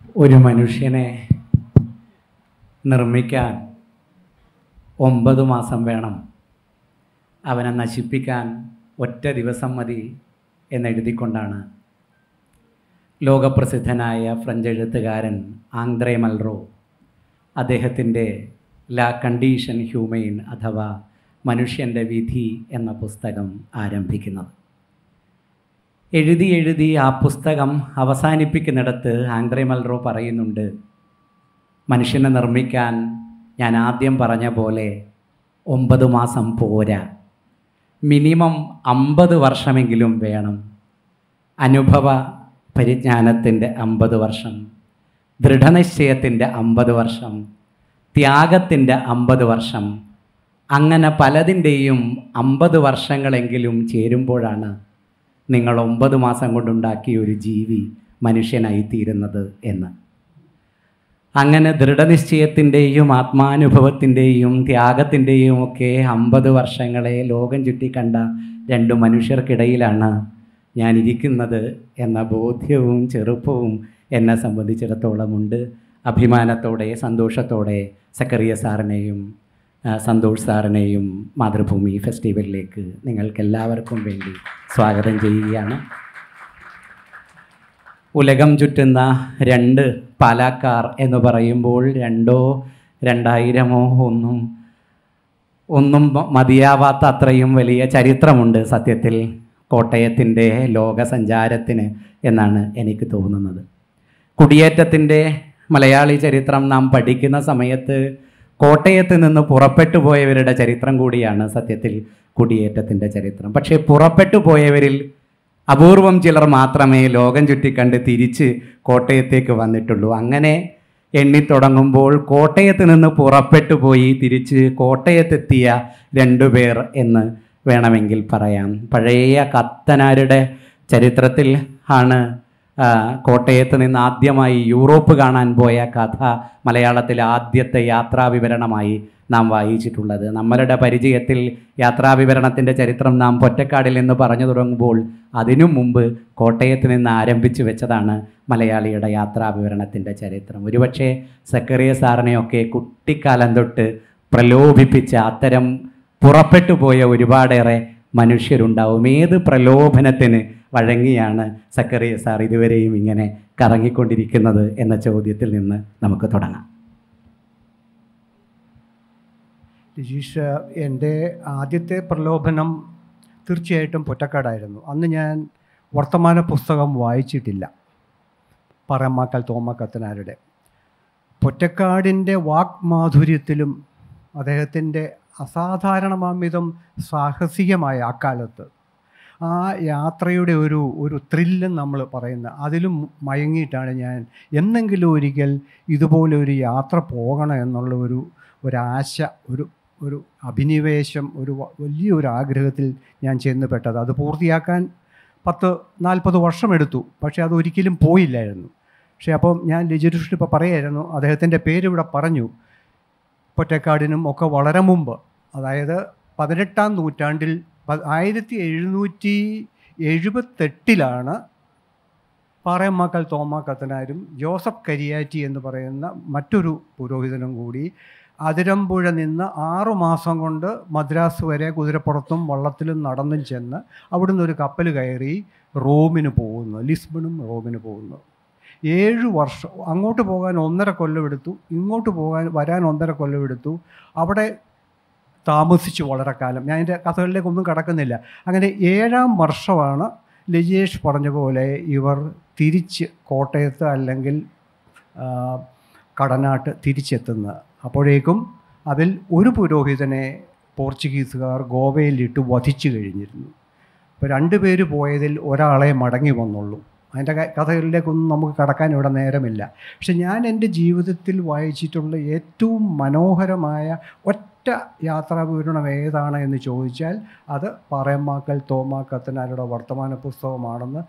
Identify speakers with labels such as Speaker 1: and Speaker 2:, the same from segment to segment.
Speaker 1: ഒരു മനുഷ്യനെ നിർമ്മിക്കാൻ ഒമ്പത് മാസം വേണം അവനെ നശിപ്പിക്കാൻ ഒറ്റ ദിവസം മതി എന്നെഴുതിക്കൊണ്ടാണ് ലോകപ്രസിദ്ധനായ ഫ്രഞ്ച് എഴുത്തുകാരൻ ആന്ത്രേ മൽറോ അദ്ദേഹത്തിൻ്റെ ലാ കണ്ടീഷൻ ഹ്യൂമെയിൻ അഥവാ മനുഷ്യൻ്റെ വിധി എന്ന പുസ്തകം ആരംഭിക്കുന്നത് എഴുതി എഴുതി ആ പുസ്തകം അവസാനിപ്പിക്കുന്നിടത്ത് ആന്ത്രേ മൽറോ പറയുന്നുണ്ട് മനുഷ്യനെ നിർമ്മിക്കാൻ ഞാൻ ആദ്യം പറഞ്ഞ പോലെ ഒമ്പത് മാസം പോരാ മിനിമം അമ്പത് വർഷമെങ്കിലും വേണം അനുഭവ പരിജ്ഞാനത്തിൻ്റെ അമ്പത് വർഷം ദൃഢനിശ്ചയത്തിൻ്റെ അമ്പത് വർഷം ത്യാഗത്തിൻ്റെ അമ്പത് വർഷം അങ്ങനെ പലതിൻ്റെയും അമ്പത് വർഷങ്ങളെങ്കിലും ചേരുമ്പോഴാണ് നിങ്ങൾ ഒമ്പത് മാസം കൊണ്ടുണ്ടാക്കിയ ഒരു ജീവി മനുഷ്യനായി തീരുന്നത് എന്ന് അങ്ങനെ ദൃഢനിശ്ചയത്തിൻ്റെയും ആത്മാനുഭവത്തിൻ്റെയും ത്യാഗത്തിൻ്റെയും ഒക്കെ അമ്പത് വർഷങ്ങളെ ലോകം ചുറ്റിക്കണ്ട രണ്ട് മനുഷ്യർക്കിടയിലാണ് ഞാൻ ഇരിക്കുന്നത് എന്ന ബോധ്യവും ചെറുപ്പവും എന്നെ സംബന്ധിച്ചിടത്തോളം ഉണ്ട് അഭിമാനത്തോടെ സന്തോഷത്തോടെ സക്കറിയ സാറിനെയും ആ, സന്തോഷ് സാറിനെയും മാതൃഭൂമി ഫെസ്റ്റിവലിലേക്ക് നിങ്ങൾക്കെല്ലാവർക്കും വേണ്ടി സ്വാഗതം ചെയ്യുകയാണ് ഉലകം ചുറ്റുന്ന രണ്ട് പാലാക്കാർ എന്ന് പറയുമ്പോൾ രണ്ടോ രണ്ടായിരമോ ഒന്നും ഒന്നും മ- മതിയാവാത്ത അത്രയും വലിയ ചരിത്രമുണ്ട് സത്യത്തിൽ കോട്ടയത്തിൻ്റെ ലോകസഞ്ചാരത്തിന് എന്നാണ് എനിക്ക് തോന്നുന്നത് കുടിയേറ്റത്തിൻ്റെ മലയാളി ചരിത്രം നാം പഠിക്കുന്ന സമയത്ത് കോട്ടയത്ത് നിന്ന് പുറപ്പെട്ടു പോയവരുടെ ചരിത്രം കൂടിയാണ് സത്യത്തിൽ കുടിയേറ്റത്തിൻ്റെ ചരിത്രം പക്ഷേ പുറപ്പെട്ടു പോയവരിൽ അപൂർവം ചിലർ മാത്രമേ ലോകം ചുറ്റിക്കണ്ട് തിരിച്ച് കോട്ടയത്തേക്ക് വന്നിട്ടുള്ളൂ അങ്ങനെ എണ്ണിത്തുടങ്ങുമ്പോൾ കോട്ടയത്ത് നിന്ന് പുറപ്പെട്ടു പോയി തിരിച്ച് കോട്ടയത്തെത്തിയ രണ്ടുപേർ എന്ന് വേണമെങ്കിൽ പറയാം പഴയ കത്തനാരുടെ ചരിത്രത്തിൽ ആണ് ആ, കോട്ടയത്ത് നിന്ന് ആദ്യമായി യൂറോപ്പ് കാണാൻ പോയ കഥ മലയാളത്തിലെ ആദ്യത്തെ യാത്രാ വിവരണമായി നാം വായിച്ചിട്ടുള്ളത് നമ്മളുടെ പരിചയത്തിൽ യാത്രാ വിവരണത്തിൻ്റെ ചരിത്രം നാം പൊറ്റക്കാടിൽ നിന്ന് പറഞ്ഞു തുടങ്ങുമ്പോൾ അതിനു മുമ്പ് കോട്ടയത്ത് നിന്ന് ആരംഭിച്ചു വെച്ചതാണ് മലയാളിയുടെ യാത്രാ വിവരണത്തിൻ്റെ ചരിത്രം ഒരുപക്ഷെ സക്കറിയ സാറിനെയൊക്കെ കുട്ടിക്കാലം തൊട്ട് പ്രലോഭിപ്പിച്ച അത്തരം പുറപ്പെട്ടു പോയ ഒരുപാടേറെ മനുഷ്യരുണ്ടാവും ഏത് പ്രലോഭനത്തിന് വഴങ്ങിയാണ് സക്കറിയ സാർ ഇതുവരെയും ഇങ്ങനെ കറങ്ങിക്കൊണ്ടിരിക്കുന്നത് എന്ന ചോദ്യത്തിൽ നിന്ന് നമുക്ക് തുടങ്ങാം
Speaker 2: രജീഷ് എൻ്റെ ആദ്യത്തെ പ്രലോഭനം തീർച്ചയായിട്ടും പൊറ്റക്കാടായിരുന്നു അന്ന് ഞാൻ വർത്തമാന പുസ്തകം വായിച്ചിട്ടില്ല പറമ്മാക്കൽ തോമക്കത്തനാരുടെ പൊറ്റക്കാടിൻ്റെ വാക്മാധുര്യത്തിലും അദ്ദേഹത്തിൻ്റെ അസാധാരണമാംവിധം സാഹസികമായ അക്കാലത്ത് ആ യാത്രയുടെ ഒരു ഒരു ത്രില്ലും നമ്മൾ പറയുന്ന അതിലും മയങ്ങിയിട്ടാണ് ഞാൻ എന്നെങ്കിലും ഒരിക്കൽ ഇതുപോലെ ഒരു യാത്ര പോകണം എന്നുള്ള ഒരു ഒരാശ ഒരു ഒരു അഭിനിവേശം ഒരു വ- വലിയൊരു ആഗ്രഹത്തിൽ ഞാൻ ചെന്ന് പെട്ടത് അത് പൂർത്തിയാക്കാൻ പത്ത് നാൽപ്പത് വർഷമെടുത്തു പക്ഷേ അത് ഒരിക്കലും പോയില്ലായിരുന്നു പക്ഷേ അപ്പം ഞാൻ ലിജിരുഷ്ട് ഇപ്പോൾ പറയായിരുന്നു അദ്ദേഹത്തിൻ്റെ പേര് ഇവിടെ പറഞ്ഞു പൊറ്റക്കാടിനും ഒക്കെ വളരെ മുമ്പ് അതായത് പതിനെട്ടാം നൂറ്റാണ്ടിൽ പ- ആയിരത്തി എഴുന്നൂറ്റി എഴുപത്തെട്ടിലാണ് പാറയമ്മാക്കൽ തോമ കത്തനാരും ജോസഫ് കരിയാറ്റി എന്ന് പറയുന്ന മറ്റൊരു പുരോഹിതനും കൂടി അതിരമ്പുഴ നിന്ന് ആറു മാസം കൊണ്ട് മദ്രാസ് വരെ കുതിരപ്പുറത്തും വള്ളത്തിലും നടന്നും ചെന്ന് അവിടുന്ന് ഒരു കപ്പൽ കയറി റോമിന് പോകുന്നു ലിസ്ബണും റോമിന് പോകുന്നു ഏഴ് വർഷം അങ്ങോട്ട് പോകാൻ ഒന്നര കൊല്ലം എടുത്തു ഇങ്ങോട്ട് പോകാൻ വരാൻ ഒന്നര കൊല്ലം എടുത്തു അവിടെ താമസിച്ചു വളരെ കാലം ഞാൻ എൻ്റെ കഥകളിലേക്കൊന്നും കടക്കുന്നില്ല അങ്ങനെ ഏഴാം വർഷമാണ് ലിജേഷ് പറഞ്ഞ പോലെ ഇവർ തിരിച്ച് കോട്ടയത്ത് അല്ലെങ്കിൽ ആ, കടനാട്ട് തിരിച്ചെത്തുന്നത് അപ്പോഴേക്കും അതിൽ ഒരു പുരോഹിതനെ പോർച്ചുഗീസുകാർ ഗോവയിലിട്ട് വധിച്ചു കഴിഞ്ഞിരുന്നു ഇപ്പോൾ രണ്ട് പേര് പോയതിൽ ഒരാളെ മടങ്ങി വന്നുള്ളൂ അതിൻ്റെ ക- കഥകളിലേക്കൊന്നും നമുക്ക് കടക്കാൻ ഇവിടെ നേരമില്ല പക്ഷെ ഞാൻ എൻ്റെ ജീവിതത്തിൽ വായിച്ചിട്ടുള്ള ഏറ്റവും മനോഹരമായ ഒറ്റ യാത്രാ വിവരണം ഏതാണ് എന്ന് ചോദിച്ചാൽ അത് പറയമ്മാക്കൽ തോമാ കത്തനാരുടെ വർത്തമാന പുസ്തകമാണെന്ന്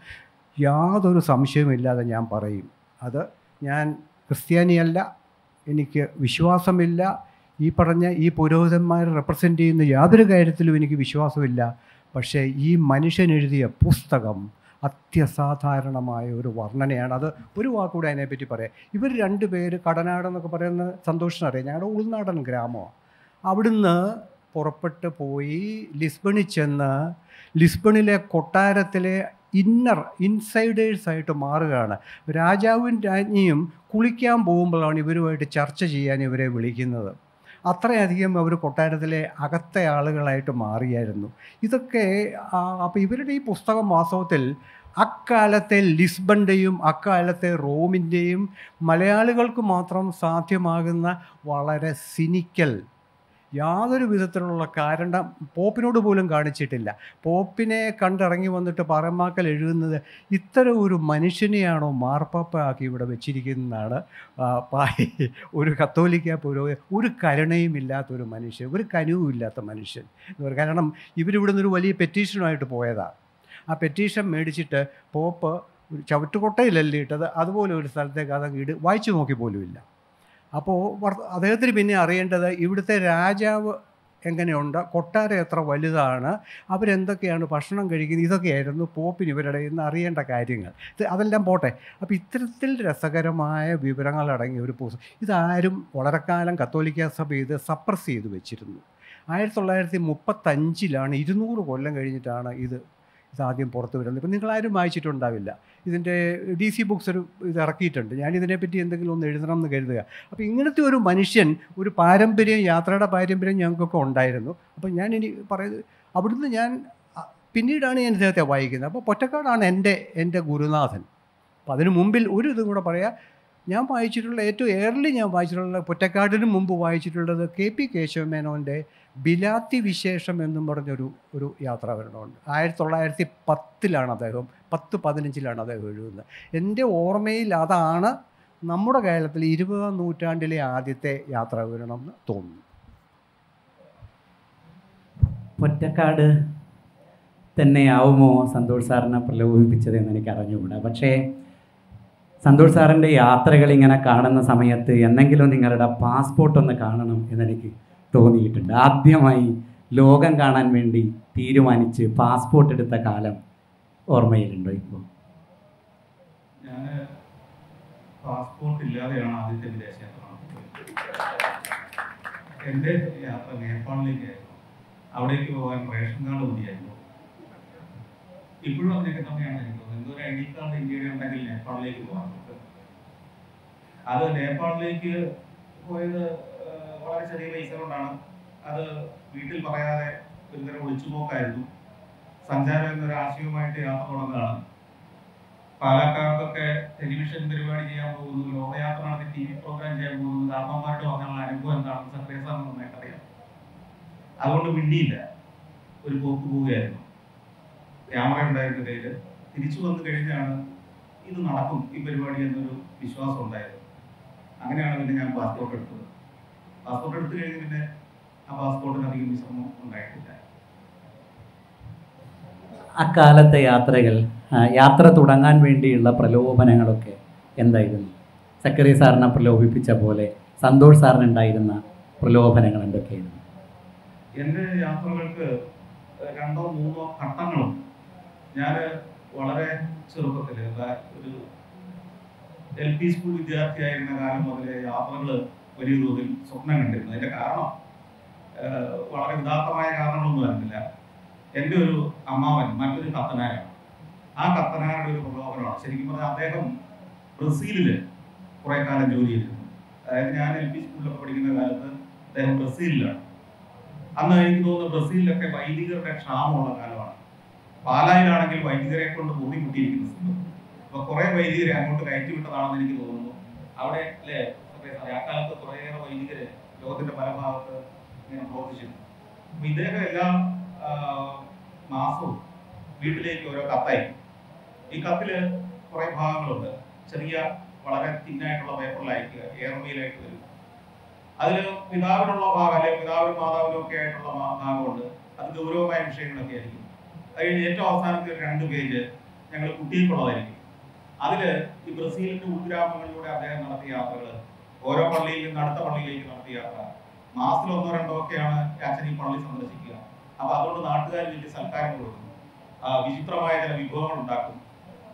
Speaker 2: യാതൊരു സംശയവുമില്ലാതെ ഞാൻ പറയും അത് ഞാൻ ക്രിസ്ത്യാനിയല്ല എനിക്ക് വിശ്വാസമില്ല ഈ പറഞ്ഞ ഈ പുരോഹിതന്മാരെ റെപ്രസെൻ്റ് ചെയ്യുന്ന യാതൊരു കാര്യത്തിലും എനിക്ക് വിശ്വാസമില്ല പക്ഷേ ഈ മനുഷ്യൻ എഴുതിയ പുസ്തകം അത്യസാധാരണമായ ഒരു വർണ്ണനയാണ് അത് ഒരു വാക്കുകൂടെ അതിനെപ്പറ്റി പറയാം ഇവർ രണ്ട് പേര് കടനാട് എന്നൊക്കെ പറയുന്ന സന്തോഷിനറിയാം ഞങ്ങളുടെ ഉൾനാടൻ ഗ്രാമമാണ് അവിടുന്ന് പുറപ്പെട്ട് പോയി ലിസ്ബണിൽ ചെന്ന് ലിസ്ബണിലെ കൊട്ടാരത്തിലെ ഇന്നർ ഇൻസൈഡേഴ്സായിട്ട് മാറുകയാണ് രാജാവും രാജ്ഞിയും കുളിക്കാൻ പോകുമ്പോഴാണ് ഇവരുമായിട്ട് ചർച്ച ചെയ്യാൻ ഇവരെ വിളിക്കുന്നത് അത്രയധികം അവർ കൊട്ടാരത്തിലെ അകത്തെ ആളുകളായിട്ട് മാറിയായിരുന്നു ഇതൊക്കെ അപ്പോൾ ഇവരുടെ ഈ പുസ്തകം വാസ്തവത്തിൽ അക്കാലത്തെ ലിസ്ബണിൻ്റെയും അക്കാലത്തെ റോമിൻ്റെയും മലയാളികൾക്ക് മാത്രം സാധ്യമാകുന്ന വളരെ സിനിക്കൽ യാതൊരു വിധത്തിലുള്ള കാരണം പോപ്പിനോട് പോലും കാണിച്ചിട്ടില്ല പോപ്പിനെ കണ്ടിറങ്ങി വന്നിട്ട് പറമാക്കൽ എഴുതുന്നത് ഇത്തരം ഒരു മനുഷ്യനെയാണോ മാർപ്പാപ്പ ആക്കി ഇവിടെ വെച്ചിരിക്കുന്നതാണ് ആ, പാ- ഒരു കത്തോലിക്ക പുരോഗതി ഒരു കരുണയും ഇല്ലാത്ത ഒരു മനുഷ്യൻ ഒരു കനുവും ഇല്ലാത്ത മനുഷ്യൻ എന്ന് പറയും. കാരണം ഇവരിവിടെ നിന്നൊരു വലിയ പെറ്റീഷനുമായിട്ട് പോയതാണ് ആ പെറ്റീഷൻ മേടിച്ചിട്ട് പോപ്പ് ഒരു ചവിട്ടുകൊട്ടയിലല്ലേ ഇട്ടത് അതുപോലെ ഒരു സ്ഥലത്തേക്ക് അതങ്ങ് ഇട് വായിച്ചു നോക്കി പോലുമില്ല അപ്പോൾ വർ- അദ്ദേഹത്തിന് പിന്നെ അറിയേണ്ടത് ഇവിടുത്തെ രാജാവ് എങ്ങനെയുണ്ട് കൊട്ടാരം എത്ര വലുതാണ് അവരെന്തൊക്കെയാണ് ഭക്ഷണം കഴിക്കുന്നത് ഇതൊക്കെയായിരുന്നു പോപ്പിന് ഇവരുടെ ഇന്ന് അറിയേണ്ട കാര്യങ്ങൾ ഇത് അതെല്ലാം പോട്ടെ അപ്പോൾ ഇത്തരത്തിൽ രസകരമായ വിവരങ്ങൾ അടങ്ങിയ ഒരു പുസ്തകം ഇതാരും വളരെ കാലം കത്തോലിക്ക സഭ ഇത് സപ്രസ് ചെയ്ത് വെച്ചിരുന്നു ആയിരത്തി തൊള്ളായിരത്തി മുപ്പത്തഞ്ചിലാണ് ഇരുന്നൂറ് കൊല്ലം കഴിഞ്ഞിട്ടാണ് ഇത് ഇതാദ്യം പുറത്ത് വരുന്നത് ഇപ്പം നിങ്ങളാരും വായിച്ചിട്ടുണ്ടാവില്ല ഇതിൻ്റെ ഡി സി ബുക്സ് ഒരു ഇത് ഇറക്കിയിട്ടുണ്ട് ഞാൻ ഇതിനെപ്പറ്റി എന്തെങ്കിലും ഒന്ന് എഴുതണം എന്ന് കരുതുക അപ്പോൾ ഇങ്ങനത്തെ ഒരു മനുഷ്യൻ ഒരു പാരമ്പര്യം യാത്രയുടെ പാരമ്പര്യം ഞങ്ങൾക്കൊക്കെ ഉണ്ടായിരുന്നു അപ്പോൾ ഞാൻ ഇനി പറയുന്നത് അവിടുന്ന് ഞാൻ അ, പിന്നീടാണ് ഞാൻ ഇദ്ദേഹത്തെ വായിക്കുന്നത് അപ്പോൾ പൊറ്റക്കാടാണ് എൻ്റെ എൻ്റെ ഗുരുനാഥൻ അപ്പോൾ അതിന് മുമ്പിൽ ഒരു ഇതും കൂടെ പറയാം ഞാൻ വായിച്ചിട്ടുള്ള ഏറ്റവും ഏർലി ഞാൻ വായിച്ചിട്ടുള്ള പൊറ്റക്കാടിന് മുമ്പ് വായിച്ചിട്ടുള്ളത് കെ പി കേശവമേനോൻ്റെ ബിലാത്തി വിശേഷം എന്നും പറഞ്ഞൊരു ഒരു യാത്രാവരണമുണ്ട് ആയിരത്തി തൊള്ളായിരത്തി പത്തിലാണ് അദ്ദേഹം പത്ത് പതിനഞ്ചിലാണ് അദ്ദേഹം എഴുതുന്നത് എൻ്റെ ഓർമ്മയിൽ അതാണ് നമ്മുടെ കേരളത്തിൽ ഇരുപതാം നൂറ്റാണ്ടിലെ ആദ്യത്തെ യാത്രാവിവരണം എന്ന് തോന്നുന്നു
Speaker 1: പൊറ്റക്കാട് തന്നെയാവുമോ സന്തോഷ് സാറിനെ പ്രലോഭിപ്പിച്ചതെന്ന് എനിക്ക് അറിഞ്ഞുകൂടാ പക്ഷേ സന്തോഷ് സാറിൻ്റെ യാത്രകൾ ഇങ്ങനെ കാണുന്ന സമയത്ത് എന്നെങ്കിലും നിങ്ങളുടെ പാസ്പോർട്ട് ഒന്ന് കാണണം എന്നെനിക്ക് തോന്നിയിട്ടുണ്ട് ആദ്യമായി ലോകം കാണാൻ വേണ്ടി തീരുമാനിച്ച് പാസ്പോർട്ട് എടുത്ത കാലം ഓർമ്മയിലുണ്ടോ ഇപ്പോൾ
Speaker 3: ഞാൻ പാസ്പോർട്ട് ഇല്ലാതെയാണ് ആദ്യത്തെ വിദേശ യാത്ര നടത്തിയത് എൻ്റെ യാത്ര നേപ്പാളിലേക്കായിരുന്നു അവിടേക്ക് പോകാൻ റേഷൻ കാർഡ് മതിയായിരുന്നു ഇപ്പോഴും അങ്ങനെയൊക്കെ തന്നെയാണ് എനിക്ക് തോന്നുന്നത് എന്തൊരു ഐ ഡി കാർഡ് ഇന്ത്യയിൽ ഉണ്ടെങ്കിൽ നേപ്പാളിലേക്ക് പോകാൻ നമുക്ക് അത് നേപ്പാളിലേക്ക് പോയത് ഏഹ്, വളരെ ചെറിയ പൈസ കൊണ്ടാണ് അത് വീട്ടിൽ പറയാതെ ഒരുതരം ഒളിച്ചുപോക്കായിരുന്നു സഞ്ചാരം എന്നൊരു ആശയവുമായിട്ട് യാത്ര തുടങ്ങുകയാണ് പാലക്കാർക്കൊക്കെ ടെലിവിഷൻ പരിപാടി ചെയ്യാൻ പോകുന്നു ലോകയാത്ര നടത്തി ടി വി പ്രോഗ്രാം ചെയ്യാൻ പോകുന്നു കാരണവന്മാരുടെ വന്നുള്ള അനുഭവം എന്താണെന്ന് സക്രിയ സാറിന് നന്നായിട്ട് അറിയാം അതുകൊണ്ട് മിണ്ടിയില്ല ഒരു പോക്ക് പോവുകയായിരുന്നു ക്യാമറ ഉണ്ടായിരുന്ന കയ്യിൽ തിരിച്ചു വന്നു കഴിഞ്ഞാണ് ഇത് നടക്കും ഈ പരിപാടി എന്നൊരു വിശ്വാസം ഉണ്ടായത് അങ്ങനെയാണ് പിന്നെ ഞാൻ പാസ്പോർട്ട് എടുത്തത് പാസ്പോർട്ട് എടുത്തു കഴിഞ്ഞ് പിന്നെ ആ പാസ്പോർട്ടിന് അധികം വിശ്രമം ഉണ്ടായിട്ടില്ല
Speaker 1: അക്കാലത്തെ യാത്രകൾ ആ, യാത്ര തുടങ്ങാൻ വേണ്ടിയുള്ള പ്രലോഭനങ്ങളൊക്കെ എന്തായിരുന്നു സക്കറി സാറിനെ പ്രലോഭിപ്പിച്ച പോലെ സന്തോഷ് സാറിനുണ്ടായിരുന്ന പ്രലോഭനങ്ങൾ എന്തൊക്കെയായിരുന്നു
Speaker 3: എൻ്റെ യാത്രകൾക്ക് രണ്ടോ മൂന്നോ ഘട്ടങ്ങളും ഞാൻ വളരെ ചെറുപ്പത്തിൽ ഒരു എൽ പി സ്കൂൾ വിദ്യാർത്ഥിയായിരുന്ന കാലം മുതലേ യാത്രകൾ വലിയ തോതിൽ സ്വപ്നം കണ്ടിരുന്നു അതിൻ്റെ കാരണം ഏഹ്, വളരെ ഉദാത്തമായ കാരണങ്ങളൊന്നും ആയിരുന്നില്ല എൻ്റെ ഒരു അമ്മാവൻ മറ്റൊരു കത്തനാരാണ് ആ കത്തനാരുടെ ഒരു പ്രലോഭനമാണ് ശരിക്കും പറഞ്ഞാൽ അദ്ദേഹം ബ്രസീലിൽ കുറേ കാലം ജോലി ചെയ്തിരുന്നു അതായത് ഞാൻ എൽ പി സ്കൂളിലൊക്കെ പഠിക്കുന്ന കാലത്ത് അദ്ദേഹം ബ്രസീലിലാണ് അന്ന് എനിക്ക് തോന്നുന്നു ബ്രസീലിലൊക്കെ വൈദികരുടെ ക്ഷാമമുള്ള കാലമാണ് പാലായിലാണെങ്കിൽ വൈദികരെ കൊണ്ട് കൂട്ടിമുട്ടിയിരിക്കുന്ന സ്ഥലം അപ്പൊ കുറെ വൈദികരെ അങ്ങോട്ട് കയറ്റി വിട്ടതാണെന്ന് എനിക്ക് തോന്നുന്നു അവിടെ അല്ലേ സത്യം സാറേ, ആ കാലത്ത് കുറേയേറെ വൈദികര് ലോകത്തിന്റെ പല ഭാഗത്ത് ഇങ്ങനെ പ്രവർത്തിച്ചിരുന്നു അപ്പൊ ഇദ്ദേഹം എല്ലാ ആ, മാസവും വീട്ടിലേക്ക് ഓരോ കത്തയക്കും ഈ കത്തില് കുറെ ഭാഗങ്ങളുണ്ട് ചെറിയ വളരെ തിന്നായിട്ടുള്ള പേപ്പറിൽ അയക്കുക എയർമയിലായിട്ട് വരും അതിൽ പിതാവിനുള്ള ഭാഗം അല്ലെങ്കിൽ പിതാവിനും മാതാവിനും ഒക്കെ ആയിട്ടുള്ള ഭാ- ഭാഗമുണ്ട് അത് ഗൗരവമായ വിഷയങ്ങളൊക്കെ ആയിരിക്കും അത് കഴിഞ്ഞ് ഏറ്റവും അവസാനത്തെ ഒരു രണ്ട് പേജ് ഞങ്ങൾ കുട്ടികൾക്കുള്ളതായിരിക്കും അതിൽ ഈ ബ്രസീലിന്റെ ഉൾഗ്രാമങ്ങളിലൂടെ അദ്ദേഹം നടത്തിയ യാത്രകൾ ഓരോ പള്ളിയിൽ നിന്ന് അടുത്ത പള്ളിയിലേക്ക് നടത്തിയ യാത്ര മാസത്തിൽ ഒന്നോ രണ്ടോ ഒക്കെയാണ് അച്ഛൻ ഈ പള്ളി സന്ദർശിക്കുക അപ്പൊ അതുകൊണ്ട് നാട്ടുകാർ വലിയ സൽക്കാരം കൊടുക്കും ആ, വിചിത്രമായ ചില വിഭവങ്ങൾ ഉണ്ടാക്കും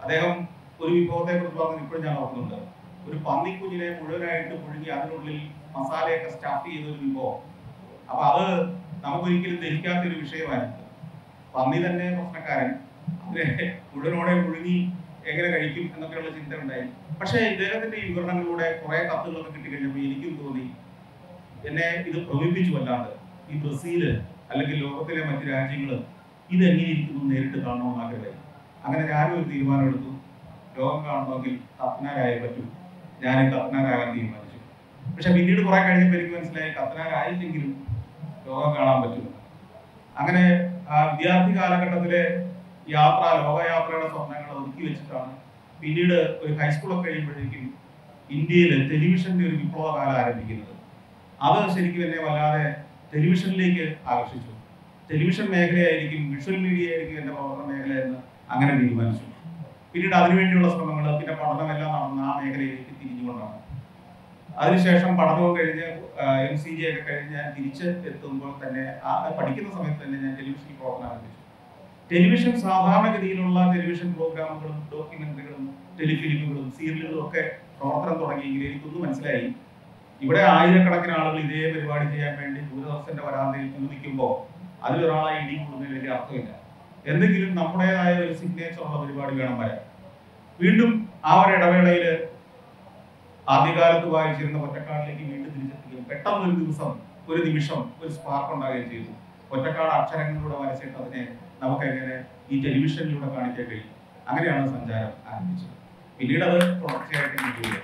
Speaker 3: അദ്ദേഹം ഒരു വിഭവത്തെ കുറിച്ച് പറഞ്ഞത് ഇപ്പോഴും ഞാൻ ഓർക്കുന്നുണ്ട് ഒരു പന്നിക്കുഞ്ഞിനെ മുഴുവനായിട്ട് പുഴുങ്ങി അതിനുള്ളിൽ മസാലയൊക്കെ സ്റ്റഫ് ചെയ്ത ഒരു വിഭവം അപ്പൊ അത് നമുക്കൊരിക്കലും ദഹിക്കാത്ത ഒരു വിഷയമായിരുന്നു പന്നി തന്നെ പ്രശ്നക്കാരൻ അതിനെ മുഴുവനോടെ മുഴുങ്ങി എങ്ങനെ കഴിക്കും എന്നൊക്കെയുള്ള ചിന്ത ഉണ്ടായി പക്ഷേ ഇദ്ദേഹത്തിന്റെ ഈ വിവരണങ്ങളിലൂടെ കുറെ കത്തുകളൊക്കെ കിട്ടിക്കഴിഞ്ഞപ്പോൾ എനിക്കും തോന്നി എന്നെ ഇത് പ്രമിപ്പിച്ചു വല്ലാണ്ട് ഈ ബ്രസീല് അല്ലെങ്കിൽ ലോകത്തിലെ മറ്റ് രാജ്യങ്ങൾ ഇത് എങ്ങനെ ഇരിക്കുന്നു എന്ന് നേരിട്ട് കാണണമെന്ന് ആഗ്രഹമായി അങ്ങനെ ഞാനും ഒരു തീരുമാനമെടുത്തു ലോകം കാണണമെങ്കിൽ കത്തനാരായേ പറ്റൂ ഞാൻ കത്തനാരാകാൻ തീരുമാനിച്ചു പക്ഷെ പിന്നീട് കുറെ കഴിഞ്ഞപ്പോൾ എനിക്ക് മനസ്സിലായി കത്തനാരായില്ലെങ്കിലും ലോകം കാണാൻ പറ്റും അങ്ങനെ ആ വിദ്യാർത്ഥി കാലഘട്ടത്തിലെ യാത്ര ലോകയാത്രയുടെ സ്വപ്നങ്ങൾ ഒതുക്കി വെച്ചിട്ടാണ് പിന്നീട് ഒരു ഹൈസ്കൂളൊക്കെ കഴിയുമ്പോഴേക്കും ഇന്ത്യയിൽ ടെലിവിഷന്റെ ഒരു വിപ്ലവകാലം ആരംഭിക്കുന്നത് അത് ശരിക്കും എന്നെ വല്ലാതെ ടെലിവിഷനിലേക്ക് ആകർഷിച്ചു ടെലിവിഷൻ മേഖലയായിരിക്കും വിഷ്വൽ മീഡിയ ആയിരിക്കും എന്റെ പ്രവർത്തന മേഖല എന്ന് അങ്ങനെ തീരുമാനിച്ചു പിന്നീട് അതിനുവേണ്ടിയുള്ള ശ്രമങ്ങൾ പിന്നെ പഠനമെല്ലാം നടന്ന ആ മേഖലയിലേക്ക് തിരിഞ്ഞുകൊണ്ടാണ് അതിനുശേഷം പഠനവും കഴിഞ്ഞ് എം സി ജി ഒക്കെ കഴിഞ്ഞ് ഞാൻ തിരിച്ച് എത്തുമ്പോൾ തന്നെ ആ പഠിക്കുന്ന സമയത്ത് തന്നെ ഞാൻ ടെലിവിഷനിൽ പ്രവർത്തനം ആരംഭിച്ചു ടെലിവിഷൻ സാധാരണഗതിയിലുള്ള ടെലിവിഷൻ പ്രോഗ്രാമുകളും ഡോക്യുമെന്ററികളും ടെലിഫിലിമുകളും സീരിയലുകളും ഒക്കെ പ്രവർത്തനം തുടങ്ങിയെങ്കിൽ എനിക്കൊന്നും മനസ്സിലായി ഇവിടെ ആയിരക്കണക്കിന് ആളുകൾ ഇതേ പരിപാടി ചെയ്യാൻ വേണ്ടി ദൂരദർശന്റെ വരാന്തയിൽ ക്യൂ നിൽക്കുമ്പോൾ അതിലൊരാളായി ഇടി കൂടുന്നതിൽ വലിയ അർത്ഥമില്ല എന്തെങ്കിലും നമ്മുടേതായ ഒരു സിഗ്നേച്ചർ ഉള്ള പരിപാടി വേണം വരാൻ വീണ്ടും ആ ഒരു ഇടവേളയിൽ ആദ്യകാലത്ത് വായിച്ചിരുന്ന ഒറ്റക്കാടിലേക്ക് വീണ്ടും തിരിച്ചെത്തുകയും പെട്ടെന്ന് ഒരു ദിവസം ഒരു നിമിഷം ഒരു സ്പാർക്ക് ഉണ്ടാകുകയും ചെയ്തു ഒറ്റക്കാട് അക്ഷരങ്ങളിലൂടെ വരച്ചിട്ട് അതിനെ നമുക്ക് എങ്ങനെ ഈ ടെലിവിഷനിലൂടെ കാണിക്കാൻ കഴിയും അങ്ങനെയാണ് സഞ്ചാരം ആരംഭിച്ചത് പിന്നീട് അത് തുടർച്ചയായിട്ട് നീങ്ങുകയാണ്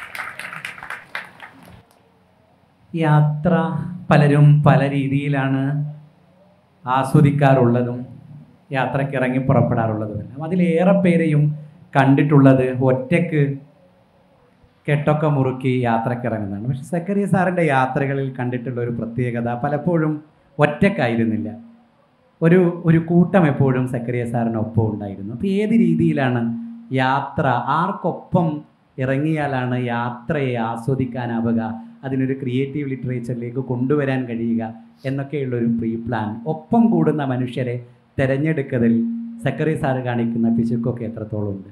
Speaker 1: യാത്ര പലരും പല രീതിയിലാണ് ആസ്വദിക്കാറുള്ളതും യാത്രയ്ക്ക് ഇറങ്ങി പുറപ്പെടാറുള്ളതുമെല്ലാം അതിലേറെ പേരെയും കണ്ടിട്ടുള്ളത് ഒറ്റയ്ക്ക് കെട്ടൊക്കെ മുറുക്കി യാത്രയ്ക്ക് ഇറങ്ങുന്നതാണ് പക്ഷെ സക്കറിയ സാറിൻ്റെ യാത്രകളിൽ കണ്ടിട്ടുള്ള ഒരു പ്രത്യേകത പലപ്പോഴും ഒറ്റക്കായിരുന്നില്ല ഒരു ഒരു കൂട്ടം എപ്പോഴും സക്കറിയ സാറിനൊപ്പം ഉണ്ടായിരുന്നു അപ്പോൾ ഏത് രീതിയിലാണ് യാത്ര ആർക്കൊപ്പം ഇറങ്ങിയാലാണ് യാത്രയെ ആസ്വദിക്കാനാവുക അതിനൊരു ക്രിയേറ്റീവ് ലിറ്ററേച്ചറിലേക്ക് കൊണ്ടുവരാൻ കഴിയുക എന്നൊക്കെയുള്ള ഒരു പ്രീ പ്ലാൻ ഒപ്പം കൂടുന്ന മനുഷ്യരെ തിരഞ്ഞെടുക്കതിൽ സക്കറി സാറ് കാണിക്കുന്ന പിശുക്കൊക്കെ എത്രത്തോളം ഉണ്ട്